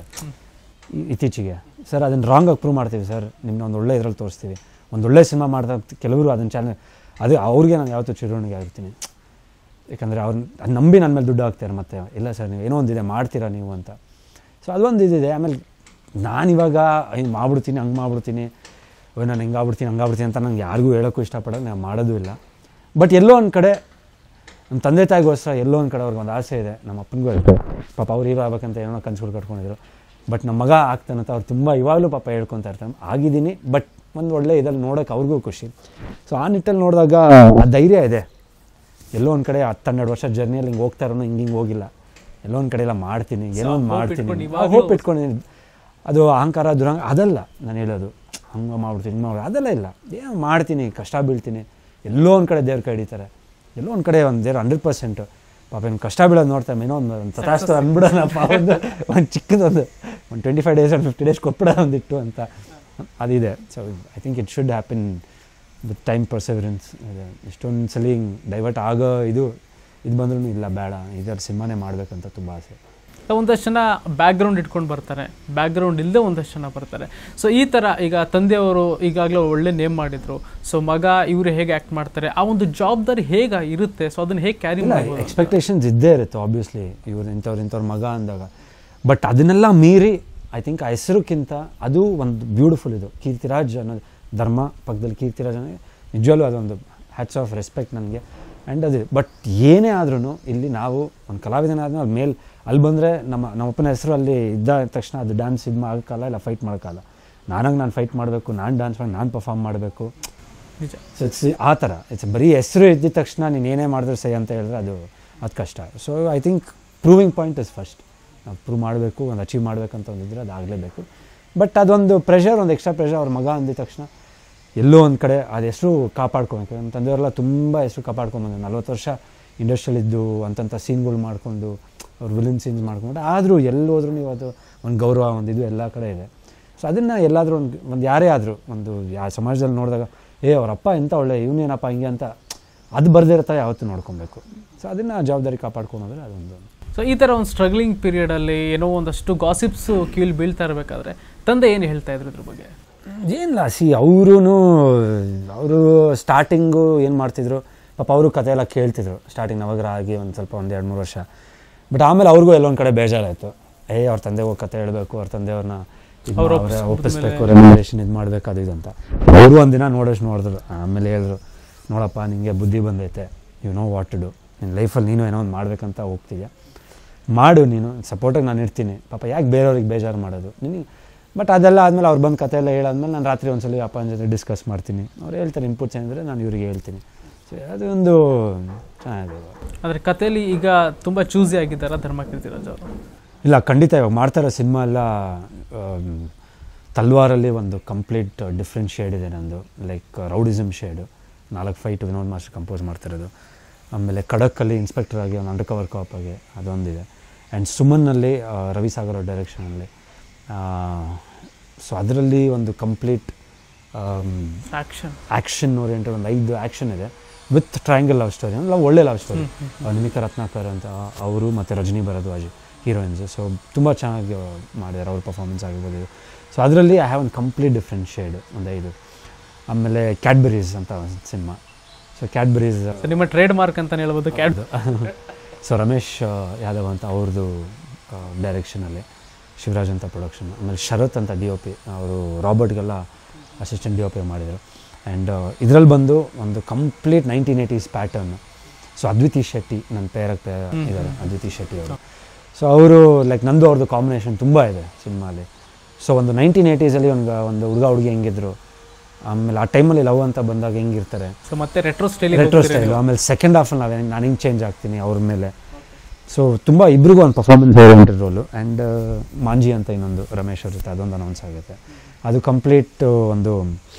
ಈ- ಇತ್ತೀಚೆಗೆ ಸರ್ ಅದನ್ನು ರಾಂಗಾಗಿ ಪ್ರೂವ್ ಮಾಡ್ತೀವಿ ಸರ್ ನಿಮ್ಮನ್ನ ಒಂದು ಒಳ್ಳೆ ಇದ್ರಲ್ಲಿ ತೋರಿಸ್ತೀವಿ ಒಂದು ಒಳ್ಳೆ ಸಿನಿಮಾ ಮಾಡಿದಾಗ ಕೆಲವರು ಅದನ್ನು ಚಾಲೆಂಜ್ ಅದು ಅವ್ರಿಗೆ ನಾನು ಯಾವತ್ತೂ ಚಿರೋಣಿಗೆ ಆಗಿರ್ತೀನಿ ಯಾಕಂದರೆ ಅವ್ರು ಅದ್ ನಂಬಿ ನನ್ನ ಮೇಲೆ ದುಡ್ಡು ಹಾಕ್ತಾರೆ ಮತ್ತೆ ಇಲ್ಲ ಸರ್ ನೀವು ಏನೋ ಒಂದಿದೆ ಮಾಡ್ತೀರಾ ನೀವು ಅಂತ ಸೊ ಅದೊಂದು ಇದಿದೆ ಆಮೇಲೆ ನಾನಿವಾಗ ಹಿಂಗೆ ಮಾಡ್ಬಿಡ್ತೀನಿ ಹಂಗೆ ಮಾಡ್ಬಿಡ್ತೀನಿ ಓ ನಾನು ಹಿಂಗೆ ಆಗ್ಬಿಡ್ತೀನಿ ಹಂಗೆ ಆಗ್ಬಿಡ್ತೀನಿ ಅಂತ ನಂಗೆ ಯಾರಿಗೂ ಹೇಳೋಕ್ಕೂ ಇಷ್ಟಪಡೋದು ನಾನು ಮಾಡೋದು ಇಲ್ಲ ಬಟ್ ಎಲ್ಲೋ ಒಂದು ಕಡೆ ನಮ್ಮ ತಂದೆ ತಾಯಿಗೋಸ್ಕರ ಎಲ್ಲೋ ಒಂದು ಕಡೆ ಅವ್ರಿಗೆ ಒಂದು ಆಸೆ ಇದೆ ನಮ್ಮ ಅಪ್ಪನಿಗೂ ಇರುತ್ತೆ ಪಾಪ ಅವ್ರು ಹೀರೋ ಆಗ್ಬೇಕಂತ ಏನೋ ಕನ್ಸುಗಳು ಕಟ್ಕೊಂಡಿದ್ರು ಬಟ್ ನಮ್ಮ ಮಗ ಆಗ್ತಾನಂತ ಅವ್ರು ತುಂಬ ಇವಾಗಲೂ ಪಾಪ ಹೇಳ್ಕೊತಾ ಇರ್ತಾರೆ ಆಗಿದ್ದೀನಿ ಬಟ್ ಒಂದು ಒಳ್ಳೆ ಇದಲ್ಲಿ ನೋಡೋಕೆ ಅವ್ರಿಗೂ ಖುಷಿ ಸೊ ಆ ನಿಟ್ಟಲ್ಲಿ ನೋಡಿದಾಗ ಆ ಧೈರ್ಯ ಇದೆ ಎಲ್ಲೋ ಒಂದು ಕಡೆ ಹತ್ತು ಹನ್ನೆರಡು ವರ್ಷ ಜರ್ನಿಯಲ್ಲಿ ಹಿಂಗೆ ಹೋಗ್ತಾ ಇರೋನು ಹಿಂಗೆ ಹಿಂಗೆ ಹೋಗಿಲ್ಲ ಎಲ್ಲೋ ಒಂದು ಕಡೆ ಎಲ್ಲ ಮಾಡ್ತೀನಿ ಏನೋ ಒಂದು hope ಮಾಡ್ತೀನಿ ಇಟ್ಕೊಂಡು ಇವಾಗ್ಲೂ- ಹೋಪ್ ಇಟ್ಕೊಂಡಿದ್ದೀನಿ ಅದು ಅಹಂಕಾರ ದುರಂಗ ಅದಲ್ಲ ನಾನು ಹೇಳೋದು ಹಂಗೆ ಮಾಡ್ಬಿಡ್ತೀನಿ ಹಿಂಗೆ ಮಾಡ್ಬಿಡ್ತೀನಿ ಅದೆಲ್ಲ ಇಲ್ಲ ಏನೋ ಮಾಡ್ತೀನಿ ಕಷ್ಟ ಬೀಳ್ತೀನಿ ಎಲ್ಲೋ ಒಂದು ಕಡೆ ದೇವ್ರ ಕೈ ಹಿಡಿತಾರೆ ಎಲ್ಲೋ ಒಂದು ಕಡೆ ಒಂದು ದೇವ್ರು ಹಂಡ್ರೆಡ್ ಪರ್ಸೆಂಟ್ ಪಾಪ ಏನು ಕಷ್ಟ ಬೀಳೋದು ನೋಡ್ತಾ ಏನೋ ಒಂದು ಒಂದು ತಥಾಸ್ತು ಅಂದ್ಬಿಡೋಣಪ್ಪ ಒಂದು ಒಂದು ಚಿಕ್ಕದೊಂದು ಒಂದು ಟ್ವೆಂಟಿ ಫೈವ್ ಡೇಸ್ ಒಂದು ಫಿಫ್ಟಿ ಡೇಸ್ ಕೊಟ್ಬಿಡೋಣ ಒಂದಿಟ್ಟು ಅಂತ ಅದಿದೆ so I think it should happen with time perseverance ಇದೆ ಇಷ್ಟೊಂದು ಸಲ ಹಿಂಗೆ ಡೈವರ್ಟ್ ಆಗೋ ಇದು ಇದು ಬಂದ್ರೂ ಇಲ್ಲ ಬೇಡ ಇದರ ಸಿನಿಮಾನೇ ಮಾಡಬೇಕಂತ ತುಂಬ ಆಸೆ ಒಂದಷ್ಟು ಜನ ಬ್ಯಾಕ್ಗ್ರೌಂಡ್ ಇಟ್ಕೊಂಡು ಬರ್ತಾರೆ ಬ್ಯಾಕ್ಗ್ರೌಂಡ್ ಇಲ್ಲದೆ ಒಂದಷ್ಟು ಜನ ಬರ್ತಾರೆ ಸೊ ಈ ಥರ ಈಗ ತಂದೆಯವರು ಈಗಾಗಲೇ ಒಳ್ಳೆ ನೇಮ್ ಮಾಡಿದ್ರು ಸೊ ಮಗ ಇವರು ಹೇಗೆ ಆ್ಯಕ್ಟ್ ಮಾಡ್ತಾರೆ ಆ ಒಂದು ಜವಾಬ್ದಾರಿ ಹೇಗೆ ಇರುತ್ತೆ ಸೊ ಅದನ್ನ ಹೇಗೆ ಕ್ಯಾರಿ ಇಲ್ಲ ಮಾಡ್ಬೋದು ಎಕ್ಸ್ಪೆಕ್ಟೇಷನ್ಸ್ ಇದ್ದೇ ಇರುತ್ತೆ ಆಬ್ವಿಯಸ್ಲಿ ಇವ್ರು ಇಂಥವ್ರು ಇಂಥವ್ರ ಮಗ ಅಂದಾಗ ಬಟ್ ಅದನ್ನೆಲ್ಲ ಮೀರಿ ಐ ಥಿಂಕ್ ಆ ಹೆಸರುಕ್ಕಿಂತ ಅದು ಒಂದು ಬ್ಯೂಟಿಫುಲ್ ಇದು ಕೀರ್ತಿರಾಜ್ ಅನ್ನೋದು ಧರ್ಮ ಪಕ್ಕದಲ್ಲಿ ಕೀರ್ತಿರಾಜ್ ಅನ್ನೋದು ನಿಜವಾಗ್ಲೂ ಅದೊಂದು ಹ್ಯಾಟ್ಸ್ ಆಫ್ ರೆಸ್ಪೆಕ್ಟ್ ನನಗೆ ಆ್ಯಂಡ್ ಅದು ಬಟ್ ಏನೇ ಆದ್ರೂ ಇಲ್ಲಿ ನಾವು ಒಂದು ಕಲಾವಿದನ ಆದ್ಮೇಲೆ ಅಲ್ಲಿ ಮೇಲೆ ಅಲ್ಲಿ ಬಂದರೆ ನಮ್ಮ ನಮ್ಮಪ್ಪನ ಹೆಸರು ಅಲ್ಲಿ ಇದ್ದ ತಕ್ಷಣ ಅದು ಡ್ಯಾನ್ಸ್ ಇದು ಮಾಡೋಕ್ಕಲ್ಲ ಇಲ್ಲ ಫೈಟ್ ಮಾಡೋಕ್ಕಲ್ಲ ನಾನಾಗ ನಾನು ಫೈಟ್ ಮಾಡಬೇಕು ನಾನು ಡ್ಯಾನ್ಸ್ ಮಾಡಿ ನಾನು ಪರ್ಫಾರ್ಮ್ ಮಾಡಬೇಕು ನಿಜ ಸೊ ಇಟ್ಸ್ ಆ ಥರ ಇಟ್ಸ್ ಬರೀ ಹೆಸರು ಇದ್ದ ತಕ್ಷಣ ನೀನು ಏನೇ ಮಾಡಿದ್ರು ಸೈ ಅಂತ ಹೇಳಿದ್ರೆ ಅದು ಅದು ಕಷ್ಟ so I think proving point is first ನಾವು ಪ್ರೂವ್ ಮಾಡಬೇಕು ಒಂದು ಅಚೀವ್ ಮಾಡಬೇಕಂತ ಒಂದಿದ್ರೆ ಅದು ಆಗಲೇಬೇಕು ಬಟ್ ಅದೊಂದು ಪ್ರೆಷರ್ ಒಂದು ಎಕ್ಸ್ಟ್ರಾ ಪ್ರೆಷರ್ ಅವ್ರ ಮಗ ಅಂದಿದ ತಕ್ಷಣ ಎಲ್ಲೋ ಒಂದು ಕಡೆ ಅದು ಹೆಸರು ಕಾಪಾಡ್ಕೊಬೇಕು ನಮ್ಮ ತಂದೆಯವರೆಲ್ಲ ತುಂಬ ಹೆಸರು ಕಾಪಾಡ್ಕೊಂಬಂದ್ರು ನಲ್ವತ್ತು ವರ್ಷ ಇಂಡಸ್ಟ್ರಿಯಲ್ ಇದ್ದು ಅಂತಂಥ ಸೀನ್ಗಳು ಮಾಡಿಕೊಂಡು ಅವ್ರು ವಿಲನ್ ಸೀನ್ಸ್ ಮಾಡ್ಕೊಂಡು ಆದರೂ ಎಲ್ಲೋದ್ರೂ ನೀವು ಅದು ಒಂದು ಗೌರವ ಒಂದು ಇದು ಎಲ್ಲ ಕಡೆ ಇದೆ ಸೊ ಅದನ್ನು ಎಲ್ಲಾದರೂ ಒಂದು ಒಂದು ಯಾರೇ ಆದರೂ ಒಂದು ಯಾ ಸಮಾಜದಲ್ಲಿ ನೋಡಿದಾಗ ಏ ಅವರಪ್ಪ ಎಂಥ ಒಳ್ಳೆ ಇವನೇನಪ್ಪ ಹಿಂಗೆ ಅಂತ ಅದು ಬರ್ದಿರೋ ಯಾವತ್ತೂ ನೋಡ್ಕೊಬೇಕು ಸೊ ಅದನ್ನು ಜವಾಬ್ದಾರಿ ಕಾಪಾಡ್ಕೊಂಡ್ರೆ ಅದೊಂದು ಸೊ ಈ ಥರ ಒಂದು ಸ್ಟ್ರಗ್ಲಿಂಗ್ ಪೀರಿಯಡಲ್ಲಿ ಏನೋ ಒಂದಷ್ಟು ಗಾಸಿಪ್ಸು ಕೀಲ್ ಬೀಳ್ತಾ ಇರಬೇಕಾದ್ರೆ ತಂದೆ ಏನು ಹೇಳ್ತಾ ಇದ್ರು ಇದ್ರ ಬಗ್ಗೆ ಏನಿಲ್ಲ ಸಿ ಅವರು ಅವರು ಸ್ಟಾರ್ಟಿಂಗು ಏನು ಮಾಡ್ತಿದ್ರು ಪಾಪ ಅವರು ಕತೆ ಎಲ್ಲ ಕೇಳ್ತಿದ್ರು ಸ್ಟಾರ್ಟಿಂಗ್ ನವಗ್ರಹ ಆಗಿ ಒಂದು ಸ್ವಲ್ಪ ಒಂದು ಎರಡು ಮೂರು ವರ್ಷ ಬಟ್ ಆಮೇಲೆ ಅವ್ರಿಗೂ ಎಲ್ಲೊಂದು ಕಡೆ ಬೇಜಾರಾಯಿತು ಏ ಅವ್ರ ತಂದೆ ಹೋಗಿ ಕತೆ ಹೇಳಬೇಕು ಅವ್ರ ತಂದೆಯವ್ರನ್ನ ಅವ್ರು ಅವರೇ ಒಪ್ಪಿಸ್ಬಿಟ್ಮೇಲೆ- ಒಪ್ಪಿಸ್ಬೇಕು ರೆಮ್ಯುನರೇಷನ್ ಇದು ಮಾಡಬೇಕು ಅದು ಇದು ಅಂತ ಅವರು ಒಂದಿನ ನೋಡೋಷ್ಟು ನೋಡಿದ್ರು ಆಮೇಲೆ ಹೇಳಿದ್ರು ನೋಡಪ್ಪ ನಿಮಗೆ ಬುದ್ಧಿ ಬಂದೈತೆ you know what to do ನಿನ್ನ ಲೈಫಲ್ಲಿ ನೀನು ಏನೋ ಒಂದು ಮಾಡ್ಬೇಕಂತ ಹೋಗ್ತೀಯ ಮಾಡು ನೀನು ಸಪೋರ್ಟಾಗಿ ನಾನು ಇರ್ತೀನಿ ಪಾಪ ಯಾಕೆ ಬೇರೆಯವ್ರಿಗೆ ಬೇಜಾರು ಮಾಡೋದು ನಿನಗೆ ಬಟ್ ಅದೆಲ್ಲ ಆದಮೇಲೆ ಅವ್ರು ಬಂದು ಕತೆ ಎಲ್ಲ ಹೇಳಾದ್ಮೇಲೆ ನಾನು ರಾತ್ರಿ ಒಂದ್ಸಲ ಅಪ್ಪನ ಜೊತೆ ಡಿಸ್ಕಸ್ ಮಾಡ್ತೀನಿ ಅವ್ರು ಹೇಳ್ತಾರೆ ಇನ್ಪುಟ್ಸ್ ಏನಿದ್ರೆ ನಾನು ಇವ್ರಿಗೆ ಹೇಳ್ತೀನಿ ಸೊ ಅದೊಂದು ಚೆನ್ನಾಗಿದೆ ಆದರೆ ಕಥೆಯಲ್ಲಿ ಈಗ ತುಂಬ ಚೂಸಿ ಆಗಿದ್ದಾರಾ ಧರ್ಮಕೀರ್ತಿ ರಾಜ್ ಅವರು ಇಲ್ಲ ಖಂಡಿತ ಇವಾಗ ಮಾಡ್ತಾರೋ ಸಿನಿಮಾ ಎಲ್ಲ ಆಮ್, ತಲ್ವಾರಲ್ಲಿ ಒಂದು ಕಂಪ್ಲೀಟ್ ಡಿಫ್ರೆಂಟ್ ಶೇಡ್ ಇದೆ ನಂದು ಲೈಕ್ ರೌಡಿಸಮ್ ಶೇಡು ನಾಲ್ಕು ಫೈಟ್ ವಿನೋದ್ ಮಾಸ್ಟರ್ ಕಂಪೋಸ್ ಮಾಡ್ತಿರೋದು ಆಮೇಲೆ ಖಡಕ್ಕಲ್ಲಿ ಇನ್ಸ್ಪೆಕ್ಟರ್ ಆಗಿ ಒಂದು ಅಂಡರ್ ಕವರ್ ಕಾಪ್ ಆಗಿ ಅದೊಂದಿದೆ ಆ್ಯಂಡ್ ಸುಮನ್ನಲ್ಲಿ ಆ, ರವಿ ಸಾಗರ್ ಅವ್ರ ಡೈರೆಕ್ಷನಲ್ಲಿ ಸೊ ಅದರಲ್ಲಿ ಒಂದು ಕಂಪ್ಲೀಟ್ ಆಕ್ಷನ್ ಆ್ಯಕ್ಷನ್ ಓರಿಯೆಂಟೆಡ್ ಒಂದು ಐದು ಆ್ಯಕ್ಷನ್ ಇದೆ ವಿತ್ ಟ್ರಯಾಂಗಲ್ ಲವ್ ಸ್ಟೋರಿ ಅಂದ್ರೆ ಒಳ್ಳೆ ಲವ್ ಸ್ಟೋರಿ ನಿಮಿಕಾ ರತ್ನಾಕರ್ ಅಂತ ಅವರು ಮತ್ತು ರಜನಿ ಭರದ್ವಾಜ್ ಹೀರೋಯಿನ್ಸ್ ಸೊ ತುಂಬ ಚೆನ್ನಾಗಿ ಮಾಡಿದ್ದಾರೆ ಅವ್ರ ಪರ್ಫಾರ್ಮೆನ್ಸ್ ಆಗಿರ್ಬೋದು ಇದು ಸೊ ಅದರಲ್ಲಿ ಐ ಹ್ಯಾವ್ ಒಂದು ಕಂಪ್ಲೀಟ್ ಡಿಫ್ರೆಂಟ್ ಶೇಡ್ ಒಂದು ಐದು ಆಮೇಲೆ ಕ್ಯಾಡ್ಬರೀಸ್ ಅಂತ ಒಂದು ಸಿನಿಮಾ ಸೊ ಕ್ಯಾಡ್ಬರೀಸ್ ಸೊ ನಿಮ್ಮ ಟ್ರೇಡ್ ಮಾರ್ಕ್ ಅಂತಲೇ ಹೇಳ್ಬೋದು ಕ್ಯಾಡ್ ಸೊ ರಮೇಶ್ ಆ, ಯಾದವ್ ಅಂತ ಅವ್ರದ್ದು ಡೈರೆಕ್ಷನಲ್ಲಿ ಶಿವರಾಜ್ ಅಂತ ಪ್ರೊಡಕ್ಷನ್ ಆಮೇಲೆ ಶರತ್ ಅಂತ ಡಿ ಒ ಪಿ ಅವರು ರಾಬರ್ಟ್ಗೆಲ್ಲ ಅಸಿಸ್ಟೆಂಟ್ ಡಿ ಒ ಪಿ ಮಾಡಿದರು ಆ್ಯಂಡ್ ಇದರಲ್ಲಿ ಬಂದು ಒಂದು complete nineteen eighties pattern so Adviti Shetty ನನ್ನ ಪೇರಕ್ಕೆ ಪೇರ ಇದ್ದಾರೆ ಅದ್ವಿತಿ ಶೆಟ್ಟಿ ಅವರು ಸೊ ಅವರು ಲೈಕ್ ನಂದು ಅವ್ರದ್ದು ಕಾಂಬಿನೇಷನ್ ತುಂಬ ಇದೆ ಸಿನಿಮಾಲಿ ಸೊ ಒಂದು ನೈನ್ಟೀನ್ ಏಯ್ಟೀಸಲ್ಲಿ ಒಂದು ಒಂದು ಹುಡುಗ ಹುಡುಗಿ ಹೆಂಗಿದ್ರು ಆಮೇಲೆ ಆ ಟೈಮಲ್ಲಿ ಲವ್ ಅಂತ ಬಂದಾಗ ಹೆಂಗಿರ್ತಾರೆ ಸೊ ಮತ್ತೆ ರೆಟ್ರೋ ಸ್ಟೈಲ್ ರೆಟ್ರೋ ಸ್ಟೈಲ್ ಆಮೇಲೆ ಸೆಕೆಂಡ್ ಹಾಫಲ್ಲಿ ನಾವೇ ನಾನು ಹಿಂಗೆ ಚೇಂಜ್ ಆಗ್ತೀನಿ ಅವ್ರ ಮೇಲೆ ಸೊ ತುಂಬ ಇಬ್ರಿಗೂ ಒಂದು performance oriented role and Maanji ಅಂತ ಇನ್ನೊಂದು ರಮೇಶ್ ಅವ್ರ ಜೊತೆ ಅದೊಂದು ಅನೌನ್ಸ್ ಆಗುತ್ತೆ ಅದು ಕಂಪ್ಲೀಟ್ ಒಂದು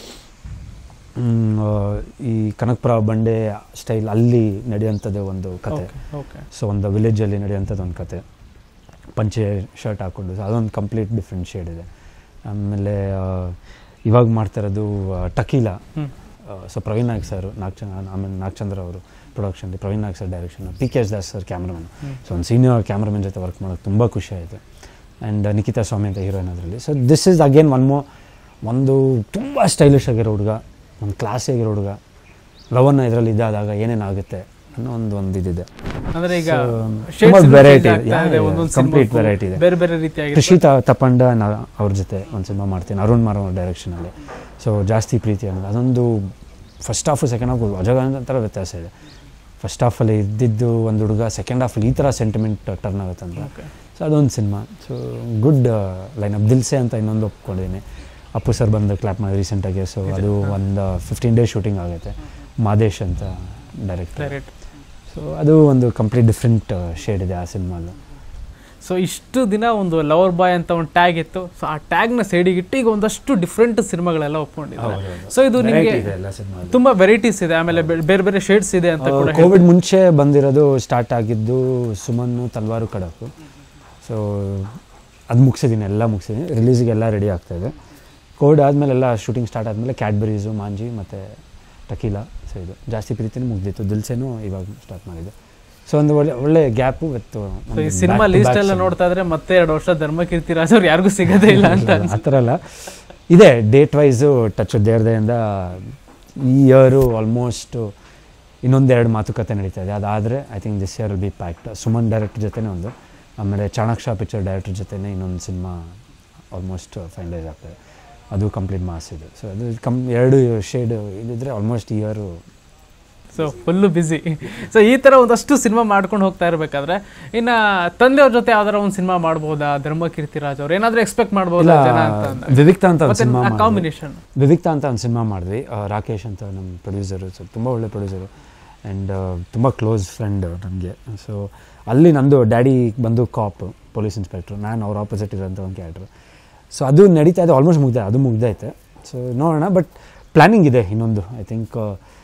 ಮ್, ಆ, ಈ ಕನಕಪುರ ಬಂಡೆ ಸ್ಟೈಲ್ ಅಲ್ಲಿ ನಡೆಯುವಂಥದ್ದು ಒಂದು ಕತೆ ಓಕೆ ಸೊ ಒಂದು ವಿಲೇಜಲ್ಲಿ ನಡೆಯುವಂಥದ್ದು ಒಂದು ಕತೆ ಪಂಚೆ ಶರ್ಟ್ ಹಾಕ್ಕೊಂಡು ಸೊ ಅದೊಂದು ಕಂಪ್ಲೀಟ್ ಡಿಫ್ರೆಂಟ್ ಶೇಡ್ ಇದೆ ಆಮೇಲೆ ಆ, ಇವಾಗ ಮಾಡ್ತಾ ಇರೋದು ಆ, ಟಕೀಲ ಹ್ಮ್. ಸೊ ಪ್ರವೀಣ್ ನಾಯಕ್ ಸರ್ ನಾಗಚಂದ್ರ ಆಮೇಲೆ ನಾಗಚಂದ್ರ ಅವರು production Praveen Nayak sir direction P K S Das sir cameraman so ಒಂದು ಸೀನಿಯರ್ ಕ್ಯಾಮ್ರಾಮನ್ ಜೊತೆ ವರ್ಕ್ ಮಾಡೋಕ್ಕೆ ತುಂಬ ಖುಷಿ ಆಯಿತು ಆ್ಯಂಡ್ ನಿಖಿತಾ ಸ್ವಾಮಿ ಅಂತ ಹೀರೋಯಿನ್ ಅದರಲ್ಲಿ so this is again one more ಒಂದು ತುಂಬ ಸ್ಟೈಲಿಶ್ ಆಗಿರೋ ಹುಡುಗ ಒಂದು ಕ್ಲಾಸಿ ಆಗಿರೋ ಹುಡುಗ ಲವನ್ನ ಇದರಲ್ಲಿ ಇದ್ದಾದಾಗ ಏನೇನಾಗುತ್ತೆ ಅನ್ನೋ ಒಂದು ಒಂದು ಇದಿದೆ ಅಂದ್ರೆ ಈಗ So, shades ತುಂಬಾ ಇನ್ನೂ variety change ಇದೆ. ಆಗ್ತಾ ಇದೆ Yeah, ಒಂದೊಂದು complete ಸಿನಿಮಾಕ್ಕೂ variety ಇದೆ. ಬೇರೆ ಬೇರೆ ರೀತಿಯಾಗಿ ಕೃಷಿ ತ ತಪ್ಪಂಡ ನಾ ಅವ್ರ ಜೊತೆ ಒಂದು ಸಿನಿಮಾ ಮಾಡ್ತೀನಿ ಅರುಣ್ ಮಾರ್ ಅವ್ರ ಡೈರೆಕ್ಷನಲ್ಲಿ ಸೊ ಜಾಸ್ತಿ ಪ್ರೀತಿ ಅನ್ನೋದು ಅದೊಂದು ಫಸ್ಟ್ ಹಾಫು ಸೆಕೆಂಡ್ ಹಾಫ್ ಅಜಗಂತರ ವ್ಯತ್ಯಾಸ ಇದೆ ಫಸ್ಟ್ ಹಾಫಲ್ಲಿ ಇದ್ದಿದ್ದು ಒಂದು ಹುಡುಗ ಸೆಕೆಂಡ್ ಹಾಫಲ್ಲಿ ಈ ಥರ ಸೆಂಟಿಮೆಂಟ್ ಟರ್ನ್ ಆಗುತ್ತೆ ಅಂತ Okay. ಸೊ ಅದೊಂದು cinema so good line up Dilse ಅಂತ ಇನ್ನೊಂದು ಒಪ್ಕೊಂಡಿದ್ದೀನಿ ಅಪ್ಪು ಸರ್ ಬಂದು ಕ್ಲಾಪ್ ಮಾಡಿ ರೀಸೆಂಟಾಗಿ ಸೊ ಅದು ಒಂದು ಫಿಫ್ಟೀನ್ ಡೇಸ್ ಶೂಟಿಂಗ್ ಆಗುತ್ತೆ ಮಾದೇಶ್ ಅಂತ ಡೈರೆಕ್ಟರ್ ಡೈರೆಕ್ಟ್ ಸೊ ಅದು ಒಂದು ಕಂಪ್ಲೀಟ್ ಡಿಫ್ರೆಂಟ್ ಶೇಡ್ ಇದೆ ಆ ಸಿನಿಮಾಲು ಸೊ ಇಷ್ಟು ದಿನ ಒಂದು ಲವರ್ ಬಾಯ್ ಅಂತ ಒಂದು ಟ್ಯಾಗ್ ಇತ್ತು ಸೊ ಆ ಟ್ಯಾಗ್ನ ಸೈಡಿಗೆ ಇಟ್ಟು ಈಗ ಒಂದಷ್ಟು ಡಿಫ್ರೆಂಟ್ ಸಿನಿಮಾಗಳೆಲ್ಲ ಒಪ್ಕೊಂಡಿದ್ದಾರೆ ಸೊ ಇದು ನಿಮಗೆ ಇದೆ ಎಲ್ಲ ಸಿನಿಮಾ ತುಂಬಾ ವೆರೈಟೀಸ್ ಇದೆ ಆಮೇಲೆ ಬೆ- ಬೇರೆ ಬೇರೆ ಶೇಡ್ಸ್ ಇದೆ ಅಂತ ಕೂಡ ಕೋವಿಡ್ ಮುಂಚೆ ಬಂದಿರೋದು ಸ್ಟಾರ್ಟ್ ಆಗಿದ್ದು ಸುಮನ್ನು ತಲ್ವಾರು ಕಡಕು ಸೊ ಅದು ಮುಗಿಸಿದ್ದೀನಿ ಎಲ್ಲ ಮುಗಿಸಿದ್ದೀನಿ ರಿಲೀಸಿಗೆ ಎಲ್ಲ ರೆಡಿ ಆಗ್ತಾಯಿದೆ ಕೋವಿಡ್ ಆದಮೇಲೆ ಎಲ್ಲ ಶೂಟಿಂಗ್ ಸ್ಟಾರ್ಟ್ ಆದಮೇಲೆ ಕ್ಯಾಡ್ಬರೀಸು ಮಾಂಜಿ ಮತ್ತು ಟಕೀಲ ಸೊ ಇದು ಜಾಸ್ತಿ ಪ್ರೀತಿನೂ ಮುಗ್ದಿತ್ತು ದಿಲ್ಸೆನೂ ಇವಾಗ ಸ್ಟಾರ್ಟ್ ಮಾಡಿದೆ ಸೊ ಒಂದು ಒಳ್ಳೆ ಒಳ್ಳೆ ಗ್ಯಾಪು ವಿತ್ ಸೊ ಈ ಸಿನಿಮಾ ಲೀಸ್ಟ್ ಎಲ್ಲ ನೋಡ್ತಾ ಇದ್ರೆ ಮತ್ತೆ ಎರಡು ವರ್ಷ ಧರ್ಮಕೀರ್ತಿ ರಾಜ್ ಅವ್ರು ಯಾರಿಗೂ ಸಿಗೋದೇ ಇಲ್ಲ ಅಂತ ಆ ಥರ ಅಲ್ಲ ಇದೆ ಡೇಟ್ ವೈಸು ಟಚ್ ದೇವ್ರದೆಯಿಂದ ಈ ಇಯರು ಆಲ್ಮೋಸ್ಟ್ ಇನ್ನೊಂದೆರಡು ಮಾತುಕತೆ ನಡೀತಾ ಇದೆ ಅದಾದರೆ I think this year will be packed Suman director ಜೊತೆನೇ ಒಂದು ಆಮೇಲೆ ಚಾಣಕ್ಷ ಪಿಕ್ಚರ್ ಡೈರೆಕ್ಟರ್ ಜೊತೆನೇ ಇನ್ನೊಂದು ಸಿನಿಮಾ ಆಲ್ಮೋಸ್ಟ್ ಫೈನಲೈಸ್ ಆಗ್ತದೆ ಅದು ಕಂಪ್ಲೀಟ್ ಮಾಸ್ ಇದೆ ಸೊ ಅದು ಕಮ್ ಎರಡು ಶೇಡ್ ಇದಿದ್ರೆ almost year so full busy so ಈ ಥರ ಒಂದಷ್ಟು ಸಿನಿಮಾ ಮಾಡ್ಕೊಂಡು ಹೋಗ್ತಾ ಇರಬೇಕಾದ್ರೆ ಇನ್ನು ತಂದೆಯವ್ರ ಜೊತೆ ಯಾವ್ದಾರ ಒಂದು ಸಿನಿಮಾ ಮಾಡ್ಬೋದಾ ಧರ್ಮಕೀರ್ತಿ ರಾಜ್ ಅವ್ರು ಏನಾದರೂ ಎಕ್ಸ್ಪೆಕ್ಟ್ ಇಲ್ಲ ಮಾಡ್ಬೋದಾ ಜನ ಅಂತ ಅಂದಾಗ? ವಿವಿಕ್ತಾ ಅಂತ ಒಂದು ಮತ್ತೆ ಸಿನಿಮಾ ಕಾಂಬಿನೇಷನ್ ವಿವಿಕ್ತಾ ಅಂತ ಒಂದು ಸಿನಿಮಾ ಮಾಡಿದ್ವಿ ಆ, ರಾಕೇಶ್ ಅಂತ ನಮ್ಮ ಪ್ರೊಡ್ಯೂಸರು ಸೊ ತುಂಬ ಒಳ್ಳೆ ಪ್ರೊಡ್ಯೂಸರು ಆ್ಯಂಡ್ ತುಂಬ ಕ್ಲೋಸ್ ಫ್ರೆಂಡ್ ನನಗೆ ಸೊ ಅಲ್ಲಿ ನಂದು ಡ್ಯಾಡಿ ಬಂದು ಕಾಪ್ ಪೊಲೀಸ್ ಇನ್ಸ್ಪೆಕ್ಟ್ರು ನಾನು ಅವ್ರ ಆಪೋಸಿಟ್ ಇರೋಂಥ ಒಂದು ಕ್ಯಾರೆಕ್ಟ್ರು ಸೊ ಅದು ನಡೀತಾ ಇದೆ ಆಲ್ಮೋಸ್ಟ್ ಮುಗ್ದೆ ಅದು ಮುಗ್ದೈತೆ ಸೊ ನೋಡೋಣ ಬಟ್ ಪ್ಲ್ಯಾನಿಂಗ್ ಇದೆ ಇನ್ನೊಂದು ಐ ಥಿಂಕ್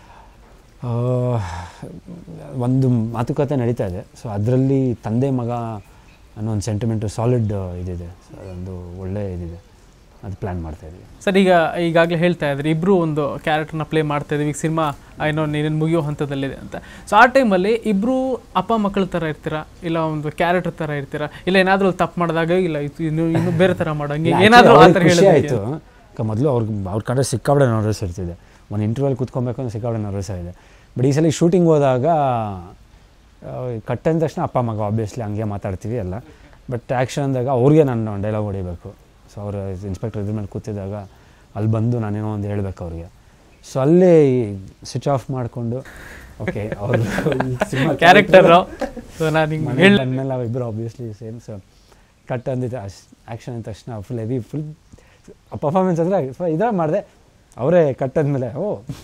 ಒಂದು ಮಾತುಕತೆ ನಡೀತಾ ಇದೆ ಸೊ ಅದರಲ್ಲಿ ತಂದೆ ಮಗ ಅನ್ನೋ ಒಂದು ಸೆಂಟಿಮೆಂಟು ಸಾಲಿಡ್ ಇದಿದೆ ಸೊ ಅದೊಂದು ಒಳ್ಳೆ ಇದಿದೆ ಅದು ಪ್ಲ್ಯಾನ್ ಮಾಡ್ತಾ ಇದ್ದೀವಿ ಸರ್ ಈಗ ಈಗಾಗಲೇ ಹೇಳ್ತಾ ಇದ್ರಿ ಇಬ್ಬರು ಒಂದು ಕ್ಯಾರೆಕ್ಟರ್ನ ಪ್ಲೇ ಮಾಡ್ತಾ ಇದೀವಿ ಈಗ ಸಿನಿಮಾ ಏನೋ ನೀನು ಮುಗಿಯೋ ಹಂತದಲ್ಲಿದೆ ಅಂತ ಸೊ ಆ ಟೈಮಲ್ಲಿ ಇಬ್ಬರು ಅಪ್ಪ ಮಕ್ಕಳ ಥರ ಇರ್ತೀರಾ ಇಲ್ಲ ಒಂದು ಕ್ಯಾರೆಕ್ಟರ್ ಥರ ಇರ್ತೀರಾ ಇಲ್ಲ ಏನಾದರೂ ತಪ್ಪು ಮಾಡಿದಾಗ ಇಲ್ಲ ಇದು ಇನ್ನು ಇನ್ನು ಬೇರೆ ಥರ ಮಾಡೋಂಗೆ ಏನಾದರೂ ಆ ಥರ ಖುಷಿ ಹೇಳಿದ್ರೆ ಆಯಿತು ಮೊದಲು ಅವ್ರಿಗೆ ಅವ್ರ ಕಂಡ್ರೆ ಸಿಕ್ಕಾಬಡೆ ನರ್ವಸ್ ಇರ್ತಿದೆ ಒಂದು ಇಂಟರ್ವ್ಯೂಲ್ ಕೂತ್ಕೊಬೇಕು ಅಂದ್ರೆ ಸಿಕ್ಕಾಬಡೆ ನರ್ವಸ್ ಆಗಿದೆ ಬಟ್ ಈ ಸಲ ಶೂಟಿಂಗ್ ಹೋದಾಗ ಕಟ್ ಅಂದ ತಕ್ಷಣ ಅಪ್ಪ ಮಗ ಆಬ್ವಿಯಸ್ಲಿ ಹಂಗೆ ಮಾತಾಡ್ತೀವಿ ಎಲ್ಲ ಬಟ್ ಆ್ಯಕ್ಷನ್ ಅಂದಾಗ ಅವ್ರಿಗೆ ನಾನು ಡೈಲಾಗ್ ಹೊಡಿಬೇಕು ಸೊ ಅವರು ಇನ್ಸ್ಪೆಕ್ಟರ್ ಇದ್ರ ಮೇಲೆ ಕೂತಿದ್ದಾಗ ಅಲ್ಲಿ ಬಂದು ನಾನೇನೋ ಒಂದು ಹೇಳಬೇಕು ಅವ್ರಿಗೆ ಸೊ ಅಲ್ಲೇ ಸ್ವಿಚ್ ಆಫ್ ಮಾಡಿಕೊಂಡು ಓಕೆ ಅವರು ಕ್ಯಾರೆಕ್ಟರ್ ಸೊ ನಾನು ಹಿಂಗೆ ಮನೆಗೆ ಹೇಳಿ ಬಂದಮೇಲೆ ನಾವಿಬ್ಬರು ಆಬ್ವಿಯಸ್ಲಿ ಸೇಮ್ ಸೊ ಕಟ್ ಅಂದಿದ್ದು ಅಷ್ಟು ಆ್ಯಕ್ಷನ್ ಅಂದ ತಕ್ಷಣ ಫುಲ್ ಹೆವಿ ಫುಲ್ ಪರ್ಫಾರ್ಮೆನ್ಸ್ ಅಂದರೆ ಇದಾಗ ಮಾಡಿದೆ ಅವರೇ ಕಟ್ ಆದ್ಮೇಲೆ ಓ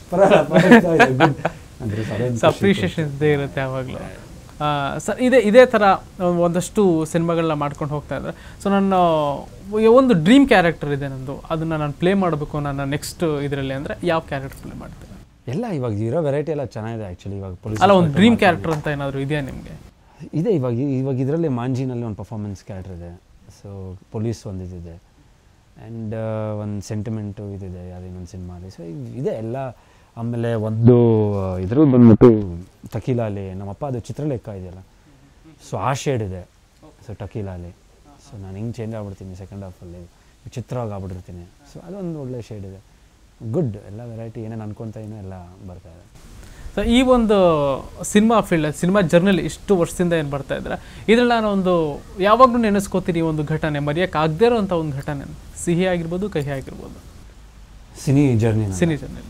ಸೊ ಅಪ್ರಿಷಿಯೇಷನ್ ಇದ್ದೇ ಇರುತ್ತೆ ಯಾವಾಗಲೂ ಸರ್ ಇದೇ ಇದೇ ಥರ ಒಂದಷ್ಟು ಸಿನಿಮಾಗಳನ್ನ ಮಾಡ್ಕೊಂಡು ಹೋಗ್ತಾ ಇದ್ದಾರೆ ಸೊ ನನ್ನ ಒಂದು ಡ್ರೀಮ್ ಕ್ಯಾರೆಕ್ಟರ್ ಇದೆ ನಂದು ಅದನ್ನು ನಾನು ಪ್ಲೇ ಮಾಡಬೇಕು ನನ್ನ ನೆಕ್ಸ್ಟ್ ಇದರಲ್ಲಿ ಅಂದರೆ ಯಾವ ಕ್ಯಾರೆಕ್ಟರ್ ಪ್ಲೇ ಮಾಡ್ತೀನಿ ಎಲ್ಲ ಇವಾಗ ಇರೋ ವೆರೈಟಿ ಎಲ್ಲ ಚೆನ್ನಾಗಿದೆ ಆ್ಯಕ್ಚುಲಿ ಇವಾಗ ಪೊಲೀಸ್ ಅಲ್ಲ ಒಂದು ಡ್ರೀಮ್ ಕ್ಯಾರೆಕ್ಟರ್ ಅಂತ ಏನಾದರೂ ಇದೆಯಾ ನಿಮಗೆ ಇದೆ ಇವಾಗ ಇವಾಗ ಇದರಲ್ಲಿ ಮಾಂಜಿನಲ್ಲಿ ಒಂದು ಪರ್ಫಾರ್ಮೆನ್ಸ್ ಕ್ಯಾರೆಕ್ಟರ್ ಇದೆ ಸೊ ಪೊಲೀಸ್ ಒಂದು ಇದಿದೆ ಆ್ಯಂಡ್ ಒಂದು ಸೆಂಟಿಮೆಂಟು ಇದಿದೆ ಯಾವುದೇ ಒಂದು ಸಿನಿಮಾಲಿ ಸೊ ಇದೆ ಎಲ್ಲ ಆಮೇಲೆ ಒಂದು ಇದ್ರಲ್ಲಿ ಬಂದ್ಬಿಟ್ಟು ಟಕೀಲಾಲಿ ನಮ್ಮಪ್ಪ ಅದು ಚಿತ್ರಲೇಖ ಇದೆಯಲ್ಲ ಸೊ ಆ ಶೇಡ್ ಇದೆ ಸೊ ಟಕೀಲಾಲಿ ಸೊ ನಾನು ಹಿಂಗೆ ಚೇಂಜ್ ಆಗ್ಬಿಡ್ತೀನಿ ಸೆಕೆಂಡ್ ಹಾಫಲ್ಲಿ ಚಿತ್ರವಾಗಿ ಆಗ್ಬಿಟ್ಟಿರ್ತೀನಿ ಸೊ ಅದೊಂದು ಒಳ್ಳೆ ಶೇಡ್ ಇದೆ ಗುಡ್ ಎಲ್ಲ ವೆರೈಟಿ ಏನೇನು ಅನ್ಕೊತಾ ಏನೋ ಎಲ್ಲ ಬರ್ತಾ ಇದೆ ಸೊ ಈ ಒಂದು ಸಿನಿಮಾ ಫೀಲ್ಡ್ ಸಿನಿಮಾ ಜರ್ನಲ್ ಇಷ್ಟು ವರ್ಷದಿಂದ ಏನು ಬರ್ತಾ ಇದ್ರೆ ಇದ್ರಲ್ಲಿ ನಾನು ಒಂದು ಯಾವಾಗಲೂ ನೆನೆಸ್ಕೋತೀನಿ ಈ ಒಂದು ಘಟನೆ ಮರೆಯೋಕ್ಕಾಗದೇ ಇರೋಂಥ ಒಂದು ಘಟನೆ ಸಿಹಿ ಆಗಿರ್ಬೋದು ಕಹಿ ಆಗಿರ್ಬೋದು ಸಿನಿ ಜರ್ನಿ ಸಿನಿ ಜರ್ನಲ್ಲಿ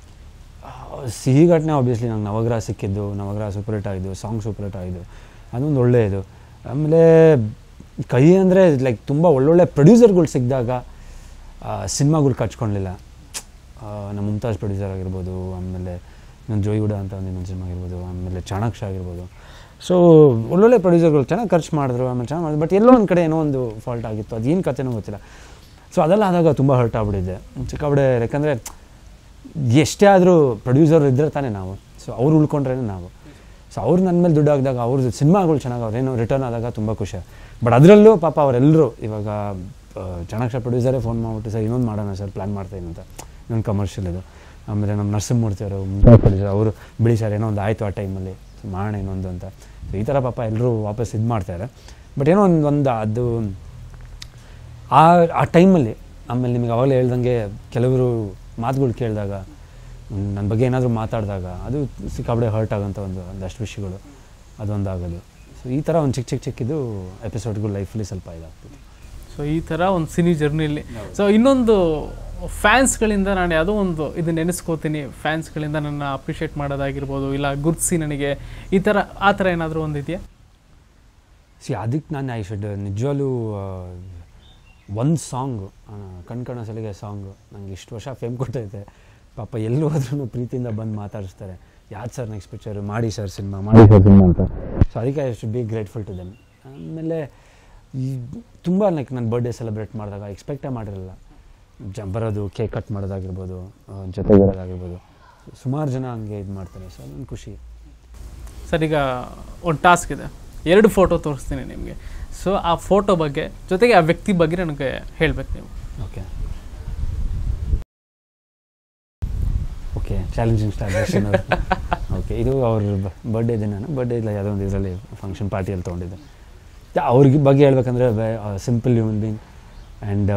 ಸಿಹಿ ಘಟನೆ ಆಬ್ವಿಯಸ್ಲಿ ನಂಗೆ ನವಗ್ರಹ ಸಿಕ್ಕಿದ್ದು ನವಗ್ರಹ ಸೂಪರ್ ಹಿಟ್ ಆಗಿದ್ದು ಸಾಂಗ್ ಸೂಪರ್ ಹಿಟ್ ಆಗಿದ್ದು ಅದೊಂದು ಒಳ್ಳೆಯದು ಆಮೇಲೆ ಕೈ ಅಂದರೆ ಲೈಕ್ ತುಂಬ ಒಳ್ಳೊಳ್ಳೆ ಪ್ರೊಡ್ಯೂಸರ್ಗಳು ಸಿಕ್ಕಿದಾಗ ಸಿನಿಮಾಗಳು ಕಚ್ಕೊಳ್ಲಿಲ್ಲ ಆ, ನಮ್ಮ ಮುಮ್ತಾಜ್ ಪ್ರೊಡ್ಯೂಸರ್ ಆಗಿರ್ಬೋದು ಆಮೇಲೆ ನನ್ನ ಜೋಯಿಗುಡ ಅಂತ ಒಂದು ಇನ್ನೊಂದು ಸಿನಿಮಾ ಆಗಿರ್ಬೋದು ಆಮೇಲೆ ಚಾಣಕ್ಷ ಆಗಿರ್ಬೋದು ಸೊ ಒಳ್ಳೊಳ್ಳೆ ಪ್ರೊಡ್ಯೂಸರ್ಗಳು ಚೆನ್ನಾಗಿ ಖರ್ಚು ಮಾಡಿದ್ರು ಆಮೇಲೆ ಚೆನ್ನಾಗಿ ಮಾಡಿದ್ರು ಬಟ್ ಎಲ್ಲೋ ಒಂದು ಕಡೆ ಏನೋ ಒಂದು ಫಾಲ್ಟ್ ಆಗಿತ್ತು ಅದು ಏನು ಕಥೆನೂ ಗೊತ್ತಿಲ್ಲ ಸೊ ಅದೆಲ್ಲ ಆದಾಗ ತುಂಬ ಹರ್ಟ್ ಆಗ್ಬಿಟ್ಟಿದ್ದೆ ಸಿಕ್ಕಾಬಿಡೆ ಯಾಕಂದರೆ ಎಷ್ಟೇ ಆದರೂ ಪ್ರೊಡ್ಯೂಸರ್ ಇದ್ದರೆ ತಾನೇ ನಾವು ಸೊ ಅವ್ರು ಉಳ್ಕೊಂಡ್ರೇ ನಾವು ಸೊ ಅವ್ರು ನನ್ನ ಮೇಲೆ ದುಡ್ಡು ಹಾಕಿದಾಗ ಅವ್ರದ್ದು ಸಿನಿಮಾಗಳು ಚೆನ್ನಾಗಿ ಅವ್ರೇನೋ ರಿಟರ್ನ್ ಆದಾಗ ತುಂಬ ಖುಷಿ ಬಟ್ ಅದರಲ್ಲೂ ಪಾಪ ಅವರೆಲ್ಲರೂ ಇವಾಗ ಆ, ಚಾಣಕ್ಷ ಪ್ರೊಡ್ಯೂಸರೇ ಫೋನ್ ಮಾಡಿಬಿಟ್ಟು ಸರ್ ಇನ್ನೊಂದು ಮಾಡೋಣ ಸರ್ ಪ್ಲ್ಯಾನ್ ಮಾಡ್ತೀನಿ ಅಂತ ಇನ್ನೊಂದು ಕಮರ್ಷಿಯಲ್ ಇದು ಆಮೇಲೆ ನಮ್ಮ ನರಸಿಂಹಮೂರ್ತಿ ಅವರು ಪ್ರೊಡ್ಯೂಸರ್ ಅವರು ಬಿಡಿ ಸರ್ ಏನೋ ಒಂದು ಆಯಿತು ಆ ಟೈಮಲ್ಲಿ ಮಾಡೋಣ ಇನ್ನೊಂದು ಅಂತ ಸೊ ಈ ಥರ ಪಾಪ ಎಲ್ಲರೂ ವಾಪಸ್ ಇದು ಮಾಡ್ತಾರೆ ಬಟ್ ಏನೋ ಒಂದು ಒಂದು ಅದು ಆ ಆ ಟೈಮಲ್ಲಿ ಆಮೇಲೆ ನಿಮಗೆ ಅವಾಗಲೇ ಹೇಳ್ದಂಗೆ ಕೆಲವರು ಮಾತುಗಳು ಕೇಳಿದಾಗ ನನ್ನ ಬಗ್ಗೆ ಏನಾದರೂ ಮಾತಾಡಿದಾಗ ಅದು ಸಿಕ್ಕಾಬಡೆ ಹರ್ಟ್ ಆಗೋಂಥ ಒಂದು ಒಂದಷ್ಟು ವಿಷಯಗಳು ಅದೊಂದು ಆಗೋದು ಸೊ ಈ ಥರ ಒಂದು ಚಿಕ್ಕ ಚಿಕ್ಕ ಚಿಕ್ಕಿದ್ದು ಎಪಿಸೋಡ್ಗಳು ಲೈಫಲ್ಲಿ ಸ್ವಲ್ಪ ಇದಾಗ್ತಿದೆ ಸೊ ಈ ಥರ ಒಂದು ಸಿನಿ ಜರ್ನಿಲಿ ಸೊ ಇನ್ನೊಂದು ಫ್ಯಾನ್ಸ್ಗಳಿಂದ ನಾನು ಯಾವುದೋ ಒಂದು ಇದು ನೆನೆಸ್ಕೋತೀನಿ ಫ್ಯಾನ್ಸ್ಗಳಿಂದ ನನ್ನ ಅಪ್ರಿಷಿಯೇಟ್ ಮಾಡೋದಾಗಿರ್ಬೋದು ಇಲ್ಲ ಗುರ್ತಿಸಿ ನನಗೆ ಈ ಥರ ಆ ಥರ ಏನಾದರೂ ಒಂದು ಇದೆಯಾ ಸಿ ಅದಕ್ಕೆ ನಾನು ಐ ಶುಡ್ ನಿಜವಾಗ್ಲೂ ಒಂದು ಸಾಂಗು ಕಣ್ ಕಣ ಸಲಿಗೆ ಸಾಂಗು ನಂಗೆ ಇಷ್ಟು ವರ್ಷ ಫೇಮ್ ಕೊಟ್ಟೈತೆ ಪಾಪ ಎಲ್ಲೂ ಹೋದ್ರೂ ಪ್ರೀತಿಯಿಂದ ಬಂದು ಮಾತಾಡಿಸ್ತಾರೆ ಯಾವ್ದು ಸರ್ ನೆಕ್ಸ್ಟ್ ಪಿಕ್ಚರು ಮಾಡಿ ಸರ್ ಸಿನಿಮಾ ಮಾಡಿ ಸರ್ ಸಿನಿಮಾ ಅಂತ ಸೊ ಅದಕ್ಕೆ I should be grateful to them ಆಮೇಲೆ ಈ ತುಂಬ ಲೈಕ್ ನನ್ನ ಬರ್ಡೇ ಸೆಲೆಬ್ರೇಟ್ ಮಾಡಿದಾಗ ಎಕ್ಸ್ಪೆಕ್ಟೇ ಮಾಡಿರಲಿಲ್ಲ ಜ ಬರೋದು ಕೇಕ್ ಕಟ್ ಮಾಡೋದಾಗಿರ್ಬೋದು ಆ, ಜೊತೆಗಿರೋದಾಗಿರ್ಬೋದು ಸುಮಾರು ಜನ ಹಂಗೆ ಇದು ಮಾಡ್ತಾರೆ ಸೊ ಅದೊಂದು ಖುಷಿ ಸರ್ ಈಗ ಒಂದು ಟಾಸ್ಕ್ ಇದೆ ಎರಡು ಫೋಟೋ ತೋರಿಸ್ತೀನಿ ನಿಮಗೆ ಸೊ ಆ ಫೋಟೋ ಬಗ್ಗೆ ಜೊತೆಗೆ ಆ ವ್ಯಕ್ತಿ ಬಗ್ಗೆ ನನಗೆ ಹೇಳ್ಬೇಕು ನೀವು okay okay challenging star Darshan ಅವರು ಓಕೆ ಇದು ಅವ್ರ ಬರ್ಡೇ ದಿನ ಬರ್ಡೇ ಇಲ್ಲ ಯಾವುದೋ ಒಂದು ಇದರಲ್ಲಿ ಫಂಕ್ಷನ್ ಪಾರ್ಟಿಯಲ್ಲಿ ತೊಗೊಂಡಿದ್ದೆ ಯಾ- ಅವ್ರಿಗೆ ಬಗ್ಗೆ ಹೇಳ್ಬೇಕಂದ್ರೆ ಸಿಂಪಲ್ ಹ್ಯೂಮನ್ ಬೀಯಿಂಗ್ ಆ್ಯಂಡ್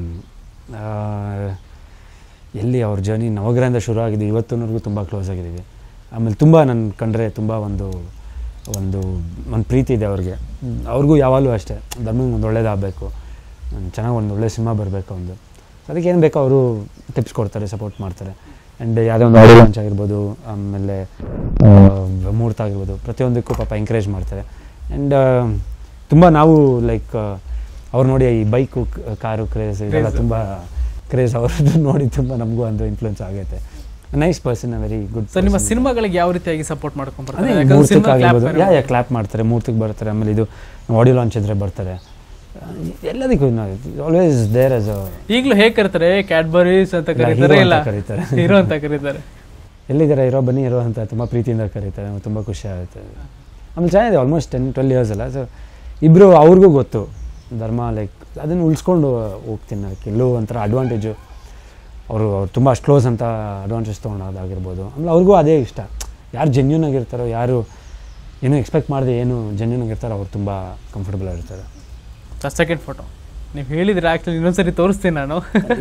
ಎಲ್ಲಿ ಅವ್ರ ಜರ್ನಿ ನವಗ್ರಹದಿಂದ ಶುರು ಆಗಿದೆ ಇವತ್ತಿನವರೆಗೂ ತುಂಬ ಕ್ಲೋಸ್ ಆಗಿದ್ದೀವಿ ಆಮೇಲೆ ತುಂಬ ನನ್ನ ಕಂಡ್ರೆ ತುಂಬ ಒಂದು ಒಂದು ಒಂದು ಪ್ರೀತಿ ಇದೆ ಅವ್ರಿಗೆ ಹ್ಮ್, ಅವ್ರಿಗೂ ಯಾವಾಗಲೂ ಅಷ್ಟೇ ಧರ್ಮಂಗೆ ಒಂದು ಒಳ್ಳೇದಾಗಬೇಕು ಚೆನ್ನಾಗಿ ಒಂದು ಒಳ್ಳೆ ಸಿನಿಮಾ ಬರಬೇಕು ಒಂದು ಅದಕ್ಕೆ ಏನು ಬೇಕೋ ಅವರು ಟಿಪ್ಸ್ ಕೊಡ್ತಾರೆ ಸಪೋರ್ಟ್ ಮಾಡ್ತಾರೆ ಆ್ಯಂಡ್ ಯಾವುದೋ ಒಂದು ಆಡಿಯೋ ಲಾಂಚ್ ಆಗಿರ್ಬೋದು ಆಮೇಲೆ ಆ, ಮುಹೂರ್ತ ಆಗಿರ್ಬೋದು ಪ್ರತಿಯೊಂದಕ್ಕೂ ಪಾಪ ಎಂಕರೇಜ್ ಮಾಡ್ತಾರೆ ಆ್ಯಂಡ್ ತುಂಬ ನಾವು ಲೈಕ್ ಅವ್ರು ನೋಡಿ ಈ ಬೈಕು ಕಾರು ಕ್ರೇಜ್ ಇದೆಲ್ಲ Craze. ತುಂಬ ಕ್ರೇಜ್ ಅವ್ರದ್ದು ನೋಡಿ ತುಂಬ ನಮಗೂ ಒಂದು ಇನ್ಫ್ಲುಯೆನ್ಸ್ ಆಗೈತೆ nice person very good so ನಿಮ್ಮ ಸಿನಿಮಾಗಳಿಗೆ ಯಾವ ರೀತಿಯಾಗಿ ಸಪೋರ್ಟ್ ಮಾಡ್ಕೊಂಡು ಅದೇ ಬರ್ತಾರೆ ಮೂರ್ತಕ್ಕೆ ಆಗಿರ್ಬೋದು ಯಾ ಯಾ ಕ್ಲಾಪ್ ಮಾಡ್ತಾರೆ ಮೂರ್ತಕ್ಕೆ ಬರ್ತಾರೆ ಆಮೇಲೆ ಇದು ಆಡಿಯೋ ಲಾಂಚ್ ಇದ್ರೆ ಬರ್ತಾರೆ ಎಲ್ಲದಕ್ಕೂ ಆಲ್ವೇಸ್ ದೇರ್ ಆಸ್ ಅ ಈಗಲೂ ಹೇಗೆ ಕರೀತಾರೆ ಕ್ಯಾಡ್ಬರೀಸ್ ಅಂತ ಇಲ್ಲ, ಕರೀತಾರೆ hero ಇಲ್ಲ ಅಂತ ಕರೀತಾರೆ. ಹೀರೋ ಅಂತ ಕರೀತಾರೆ ಎಲ್ಲಿದ್ದಾರೆ ಇರೋ ಬನ್ನಿ ಇರೋ ಅಂತ ತುಂಬ ಪ್ರೀತಿಯಿಂದ ಕರೀತಾರೆ ನಮ್ಗೆ ತುಂಬ ಖುಷಿ ಆಗುತ್ತೆ ಆಮೇಲೆ ಚೆನ್ನಾಗಿದೆ ಆಲ್ಮೋಸ್ಟ್ ಟೆನ್ ಟ್ವೆಲ್ ಇಯರ್ಸ್ ಅಲ್ಲ ಸೊ ಇಬ್ಬರು ಅವ್ರಿಗೂ ಗೊತ್ತು ಧರ್ಮ ಲೈಕ್ ಅದನ್ನು ಉಳಿಸ್ಕೊಂಡು ಹೋಗ್ತೀನಿ ಅದಕ್ಕೆ ಎಲ್ಲೋ ಒಂಥರ ಅಡ್ವಾಂಟೇಜು ಅವರು ಅವ್ರು ತುಂಬ ಅಷ್ಟು ಕ್ಲೋಸ್ ಅಂತ ಅಡ್ವಾಂಟೇಜ್ ತೊಗೊಳೋದಾಗಿರ್ಬೋದು ಆಮೇಲೆ ಅವ್ರಿಗೂ ಅದೇ ಇಷ್ಟ ಯಾರು ಜೆನ್ಯೂನ್ ಆಗಿರ್ತಾರೋ ಯಾರು ಏನೂ ಎಕ್ಸ್ಪೆಕ್ಟ್ ಮಾಡದೆ ಏನು ಜೆನ್ಯೂನ್ ಆಗಿರ್ತಾರೋ ಅವ್ರು ತುಂಬ ಕಂಫರ್ಟಬಲ್ ಆಗಿರ್ತಾರೆ ಸೆಕೆಂಡ್ ಫೋಟೋ ನೀವು ಹೇಳಿದ್ರೆ ಆ್ಯಕ್ಚುಲಿ ಇನ್ನೊಂದ್ಸರಿ ತೋರಿಸ್ತೀನಿ ನಾನು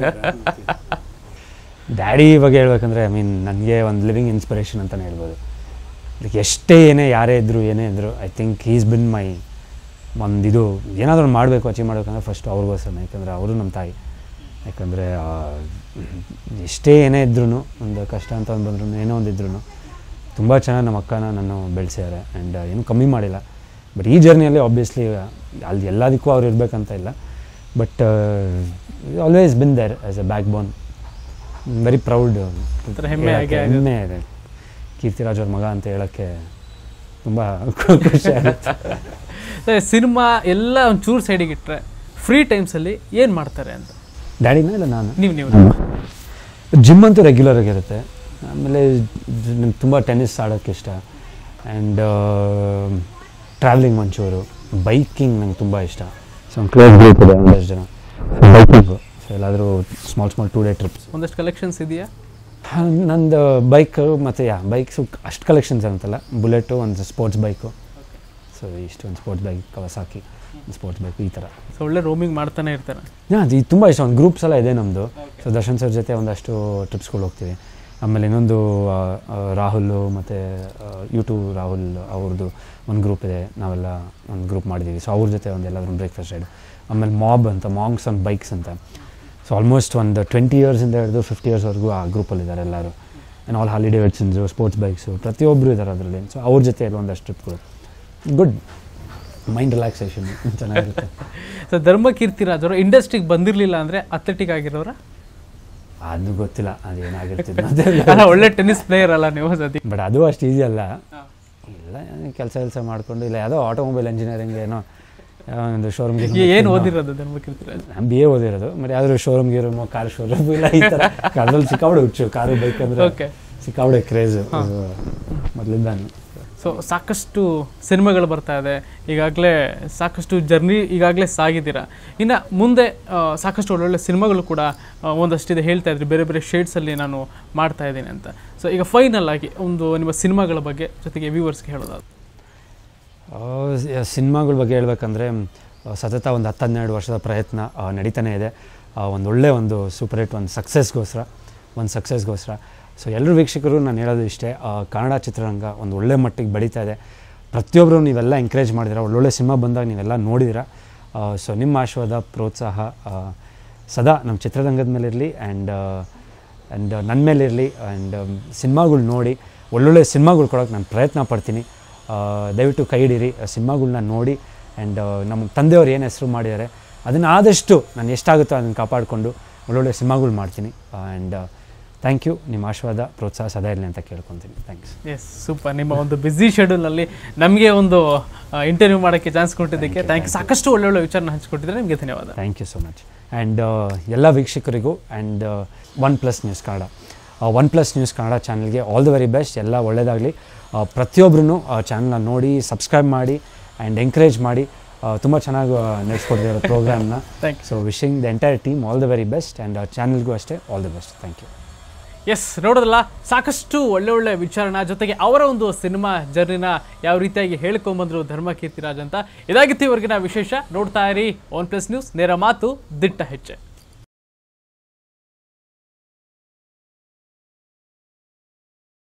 ಡ್ಯಾಡಿ ಬಗ್ಗೆ ಹೇಳ್ಬೇಕಂದ್ರೆ ಐ ಮೀನ್ ನನಗೆ ಒಂದು ಲಿವಿಂಗ್ ಇನ್ಸ್ಪಿರೇಷನ್ ಅಂತಲೇ ಹೇಳ್ಬೋದು ಲೈಕ್ ಎಷ್ಟೇ ಏನೇ ಯಾರೇ ಇದ್ದರು ಏನೇ ಇದ್ದರು I think is been my ಒಂದು ಇದು ಏನಾದರೂ ಮಾಡಬೇಕು ಅಚೀವ್ ಮಾಡಬೇಕಂದ್ರೆ ಫಸ್ಟ್ ಅವ್ರಿಗೋಸ್ಕರ ಯಾಕಂದರೆ ಅವರು ನಮ್ಮ ತಾಯಿ ಯಾಕಂದರೆ ಎಷ್ಟೇ ಏನೇ ಇದ್ರೂ ಒಂದು ಕಷ್ಟ ಅಂತ ಒಂದು ಬಂದ್ರು ಏನೋ ಒಂದು ಇದ್ರೂ ತುಂಬ ಚೆನ್ನಾಗಿ ನಮ್ಮ ಅಕ್ಕನ ನಾನು ಬೆಳೆಸಿದ್ದಾರೆ ಆ್ಯಂಡ್ ಏನು ಕಮ್ಮಿ ಮಾಡಿಲ್ಲ ಬಟ್ ಈ ಜರ್ನಿಯಲ್ಲಿ ಆಬ್ವಿಯಸ್ಲಿ ಅಲ್ಲಿ ಎಲ್ಲದಕ್ಕೂ ಅವ್ರು ಇರಬೇಕಂತ ಇಲ್ಲ but always been there as a backbone very proud ಒಂಥರ ಹೆಮ್ಮೆ ಆಗೇ ಆಗುತ್ತೆ. ಹೆಮ್ಮೆ ಇದೆ ಕೀರ್ತಿರಾಜ್ ಅವ್ರ ಮಗ ಅಂತ ಹೇಳೋಕ್ಕೆ ತುಂಬ ಖುಷಿ ಆಗುತ್ತೆ ಸಿನಿಮಾ ಎಲ್ಲ ಒಂಚೂರು ಸೈಡಿಗೆ ಇಟ್ಟರೆ ಫ್ರೀ ಟೈಮ್ಸಲ್ಲಿ ಏನು ಮಾಡ್ತಾರೆ ಅಂತ ಡ್ಯಾಡಿನ ಇಲ್ಲ ನಾನು ನೀವು ನೀವು ಜಿಮ್ ಅಂತೂ ರೆಗ್ಯುಲರ್ ಆಗಿರುತ್ತೆ ಆಮೇಲೆ ನಂಗೆ ತುಂಬ ಟೆನ್ನಿಸ್ ಆಡೋಕ್ಕೆ ಇಷ್ಟ ಆ್ಯಂಡ್ ಟ್ರಾವೆಲಿಂಗ್ ಒಂಚೂರು ಬೈಕಿಂಗ್ ನಂಗೆ ತುಂಬ ಇಷ್ಟ ಸೊ ಕ್ಲೋಸ್ ಗ್ರೂಪ್ ಇದೆ ಒಂದಷ್ಟು ಜನ ಬೈಕಿಂಗು ಸೊ ಎಲ್ಲಾದರೂ small small two day trips ಒಂದಷ್ಟು ಕಲೆಕ್ಷನ್ಸ್ ಇದೆಯಾ ನಂದು ಬೈಕ್ ಮತ್ತು ಯಾ ಬೈಕ್ಸು ಅಷ್ಟು ಕಲೆಕ್ಷನ್ಸ್ ಅಂತಲ್ಲ ಬುಲೆಟು ಒಂದು ಸ್ಪೋರ್ಟ್ಸ್ ಬೈಕು ಸೊ ಇಷ್ಟು ಒಂದು ಸ್ಪೋರ್ಟ್ಸ್ ಬೈಕ್ ಕವಸಾಕಿ ಒಂದು ಸ್ಪೋರ್ಟ್ಸ್ ಬೈಕ್ ಈ ಥರ ಸೊ ಒಳ್ಳೆ ರೋಮಿಂಗ್ ಮಾಡ್ತಾನೆ ಇರ್ತಾರೆ ಹಾಂ ಅದು ತುಂಬ ಇಷ್ಟ ಒಂದು ಗ್ರೂಪ್ಸ್ ಎಲ್ಲ ಇದೆ ನಮ್ಮದು ಸೊ ದರ್ಶನ್ ಸರ್ ಜೊತೆ ಒಂದಷ್ಟು ಟ್ರಿಪ್ಸ್ಗಳು ಹೋಗ್ತೀವಿ ಆಮೇಲೆ ಇನ್ನೊಂದು ಆ, ಆ, ರಾಹುಲ್ ಮತ್ತು ಯೂಟ್ಯೂಬ್ ರಾಹುಲ್ ಅವ್ರದ್ದು ಒಂದು ಗ್ರೂಪ್ ಇದೆ ನಾವೆಲ್ಲ ಒಂದು ಗ್ರೂಪ್ ಮಾಡಿದ್ದೀವಿ ಸೊ ಅವ್ರ ಜೊತೆ ಒಂದು ಎಲ್ಲಾದ್ರೂ ಬ್ರೇಕ್ಫಾಸ್ಟ್ ರೈಡ್ ಆಮೇಲೆ ಮಾಬ್ ಅಂತ ಮಾಂಗ್ಸ್ ಆನ್ ಬೈಕ್ಸ್ ಅಂತ ಸೊ ಆಲ್ಮೋಸ್ಟ್ ಒಂದು ಟ್ವೆಂಟಿ ಇಯರ್ಸಿಂದ ಹಿಡಿದು ಫಿಫ್ಟಿ ಇಯರ್ಸ್ವರೆಗೂ ಆ ಗ್ರೂಪಲ್ಲಿ ಇದ್ದಾರೆ ಎಲ್ಲರೂ and all holiday Wednesdays sports bikes ಪ್ರತಿಯೊಬ್ಬರು ಇದ್ದಾರೆ ಅದರಲ್ಲಿ ಸೊ ಅವ್ರ ಜೊತೆ ಎಲ್ಲ ಒಂದಷ್ಟು ಟ್ರಿಪ್ಗಳು ಗುಡ್ ಮೈಂಡ್ ರಿಲ್ಯಾಕ್ಸೇಷನ್ ಚೆನ್ನಾಗಿರುತ್ತೆ ಸೊ ಧರ್ಮ ಕೀರ್ತಿರಾಜ್ ಅವರು ಇಂಡಸ್ಟ್ರಿಗೆ ಬಂದಿರಲಿಲ್ಲ ಅಂದರೆ ಅಥ್ಲೆಟಿಕ್ ಆಗಿರೋರ ಅದು ಗೊತ್ತಿಲ್ಲ ಅದೇನಾಗಿರ್ತಿದ್ದು ಅಲ್ಲ ಒಳ್ಳೆ ಟೆನ್ನಿಸ್ ಪ್ಲೇಯರ್ ಅಲ್ಲ ನೀವು ಸತಿ ಬಟ್ ಅದು ಅಷ್ಟು ಈಸಿ ಅಲ್ಲ ಇಲ್ಲ ಕೆಲಸ ಕೆಲಸ ಮಾಡ್ಕೊಂಡು ಇಲ್ಲ ಯಾವುದೋ ಆಟೋಮೊಬೈಲ್ ಇಂಜಿನಿಯರಿಂಗ್ ಏನೋ ಯಾವ ಒಂದು ಶೋರೂಮ್ಗೆ ಏನು ಓದಿರೋದು ಧರ್ಮ ಕೀರ್ತಿರಾಜ್ ನಾನು ಬಿ ಎ ಓದಿರೋದು ಬಟ್ ಯಾವ್ದಾದ್ರು ಶೋರೂಮ್ ಗೀರೂಮು ಕಾರ್ ಶೋರೂಮ್ ಇಲ್ಲ ಈ ಥರ ಅದ್ರಲ್ಲಿ ಸಿಕ್ಕಾಬಿಡೆ ಹುಚ್ಚು ಕಾರು ಬೈಕ್ ಅಂದರೆ ಓಕೆ ಸಿಕ್ಕಾಬಿಡೆ ಕ್ರೇಜು ಮೊದಲಿಂದಾನು ಸೊ ಸಾಕಷ್ಟು ಸಿನಿಮಾಗಳು ಬರ್ತಾ ಇದೆ ಈಗಾಗಲೇ ಸಾಕಷ್ಟು ಜರ್ನಿ ಈಗಾಗಲೇ ಸಾಗಿದ್ದೀರಾ ಇನ್ನು ಮುಂದೆ ಆ, ಸಾಕಷ್ಟು ಒಳ್ಳೊಳ್ಳೆ ಸಿನಿಮಾಗಳು ಕೂಡ ಆ, ಒಂದಷ್ಟಿದೆ ಹೇಳ್ತಾ ಇದ್ರಿ ಬೇರೆ ಬೇರೆ ಶೇಡ್ಸಲ್ಲಿ ನಾನು ಮಾಡ್ತಾ ಇದ್ದೀನಿ ಅಂತ ಸೊ ಈಗ ಫೈನಲ್ ಆಗಿ ಒಂದು ನಿಮ್ಮ ಸಿನಿಮಾಗಳ ಬಗ್ಗೆ ಜೊತೆಗೆ ವ್ಯೂವರ್ಸ್ಗೆ ಹೇಳೋದಾದ್ರೆ ಸಿನಿಮಾಗಳ ಬಗ್ಗೆ ಹೇಳ್ಬೇಕಂದ್ರೆ ಆ, ಸತತ ಒಂದು ಹತ್ತು ಹನ್ನೆರಡು ವರ್ಷದ ಪ್ರಯತ್ನ ಆ, ನಡೀತಾನೆ ಇದೆ ಆ, ಒಂದು ಒಳ್ಳೆ ಒಂದು ಸೂಪರ್ ಹಿಟ್ ಒಂದು ಸಕ್ಸಸ್ಗೋಸ್ಕರ ಒಂದು ಸಕ್ಸಸ್ಗೋಸ್ಕರ ಸೊ ಎಲ್ಲರೂ ವೀಕ್ಷಕರು ನಾನು ಹೇಳೋದು ಇಷ್ಟೇ ಆ, ಕನ್ನಡ ಚಿತ್ರರಂಗ ಒಂದು ಒಳ್ಳೆ ಮಟ್ಟಿಗೆ ಬೆಳೀತಾ ಇದೆ ಪ್ರತಿಯೊಬ್ಬರು ನೀವೆಲ್ಲ ಎಂಕರೇಜ್ ಮಾಡಿದಿರ ಒಳ್ಳೊಳ್ಳೆ ಸಿನಿಮಾ ಬಂದಾಗ ನೀವೆಲ್ಲ ನೋಡಿದಿರ ಸೊ ನಿಮ್ಮ ಆಶೀರ್ವಾದ ಪ್ರೋತ್ಸಾಹ ಆ, ಸದಾ ನಮ್ಮ ಚಿತ್ರರಂಗದ ಮೇಲೆ ಇರಲಿ ಆ್ಯಂಡ್ ಆ್ಯಂಡ್ ನನ್ನ ಮೇಲೆ ಇರಲಿ ಆ್ಯಂಡ್ ಸಿನಿಮಾಗಳು ನೋಡಿ ಒಳ್ಳೊಳ್ಳೆ ಸಿನಿಮಾಗಳು ಕೊಡೋಕೆ ನಾನು ಪ್ರಯತ್ನ ಪಡ್ತೀನಿ ಆ, ದಯವಿಟ್ಟು ಕೈ ಹಿಡೀರಿ ಸಿನಿಮಾಗಳ್ನ ನೋಡಿ ಆ್ಯಂಡ್ ನಮ್ಮ ತಂದೆಯವ್ರು ಏನು ಹೆಸರು ಮಾಡಿದ್ದಾರೆ ಅದನ್ನು ಆದಷ್ಟು ನಾನು ಎಷ್ಟಾಗುತ್ತೋ ಅದನ್ನು ಕಾಪಾಡಿಕೊಂಡು ಒಳ್ಳೊಳ್ಳೆ ಸಿನಿಮಾಗಳು ಮಾಡ್ತೀನಿ ಆ್ಯಂಡ್ ಥ್ಯಾಂಕ್ ಯು ನಿಮ್ಮ ಆಶೀರ್ವಾದ ಪ್ರೋತ್ಸಾಹ ಸದಾ ಇರಲಿ ಅಂತ ಕೇಳ್ಕೊತೀನಿ ಥ್ಯಾಂಕ್ಸ್ ಎಸ್ ಸೂಪರ್ ನಿಮ್ಮ ಒಂದು ಬ್ಯುಸಿ ಶೆಡ್ಯೂಲ್ನಲ್ಲಿ ನಮಗೆ ಒಂದು ಇಂಟರ್ವ್ಯೂ ಮಾಡೋಕ್ಕೆ ಚಾನ್ಸ್ ಕೊಟ್ಟಿದ್ದಕ್ಕೆ ಥ್ಯಾಂಕ್ ಯು ಸಾಕಷ್ಟು ಒಳ್ಳೊಳ್ಳೆ ವಿಚಾರನ ಹಂಚ್ಕೊಟ್ಟಿದ್ರೆ ನಿಮಗೆ ಧನ್ಯವಾದ thank you so much and ಎಲ್ಲ ವೀಕ್ಷಕರಿಗೂ and One Plus News Kannada One Plus News Kannada ಚಾನಲ್ಗೆ ಆಲ್ ದಿ ವೆರಿ ಬೆಸ್ಟ್ ಎಲ್ಲ ಒಳ್ಳೆಯದಾಗಲಿ ಪ್ರತಿಯೊಬ್ಬರೂ ಚಾನಲ್ನ ನೋಡಿ ಸಬ್ಸ್ಕ್ರೈಬ್ ಮಾಡಿ ಆ್ಯಂಡ್ ಎಂಕರೇಜ್ ಮಾಡಿ ತುಂಬ ಚೆನ್ನಾಗಿ ನಡೆಸ್ಕೊಡ್ತಿದ್ದಾರೆ ಪ್ರೋಗ್ರಾಮ್ನ thank you so wishing the entire team all the very best and ಚಾನಲ್ಗೂ ಅಷ್ಟೇ all the best thank you ಎಸ್ ನೋಡೋದಲ್ಲ ಸಾಕಷ್ಟು ಒಳ್ಳೆ ಒಳ್ಳೆ ವಿಚಾರಣ ಜೊತೆಗೆ ಅವರ ಒಂದು ಸಿನಿಮಾ ಜರ್ನಿನ ಯಾವ ರೀತಿಯಾಗಿ ಹೇಳ್ಕೊಂಬಂದ್ರು ಧರ್ಮ ಕೀರ್ತಿರಾಜ್ ಅಂತ ಇದಾಗಿತ್ತು ಇವರೆಗಿನ ವಿಶೇಷ ನೋಡ್ತಾ ಇರಿ ಒನ್ ಪ್ಲಸ್ ನ್ಯೂಸ್ ನೇರ ಮಾತು ದಿಟ್ಟ ಹೆಜ್ಜೆ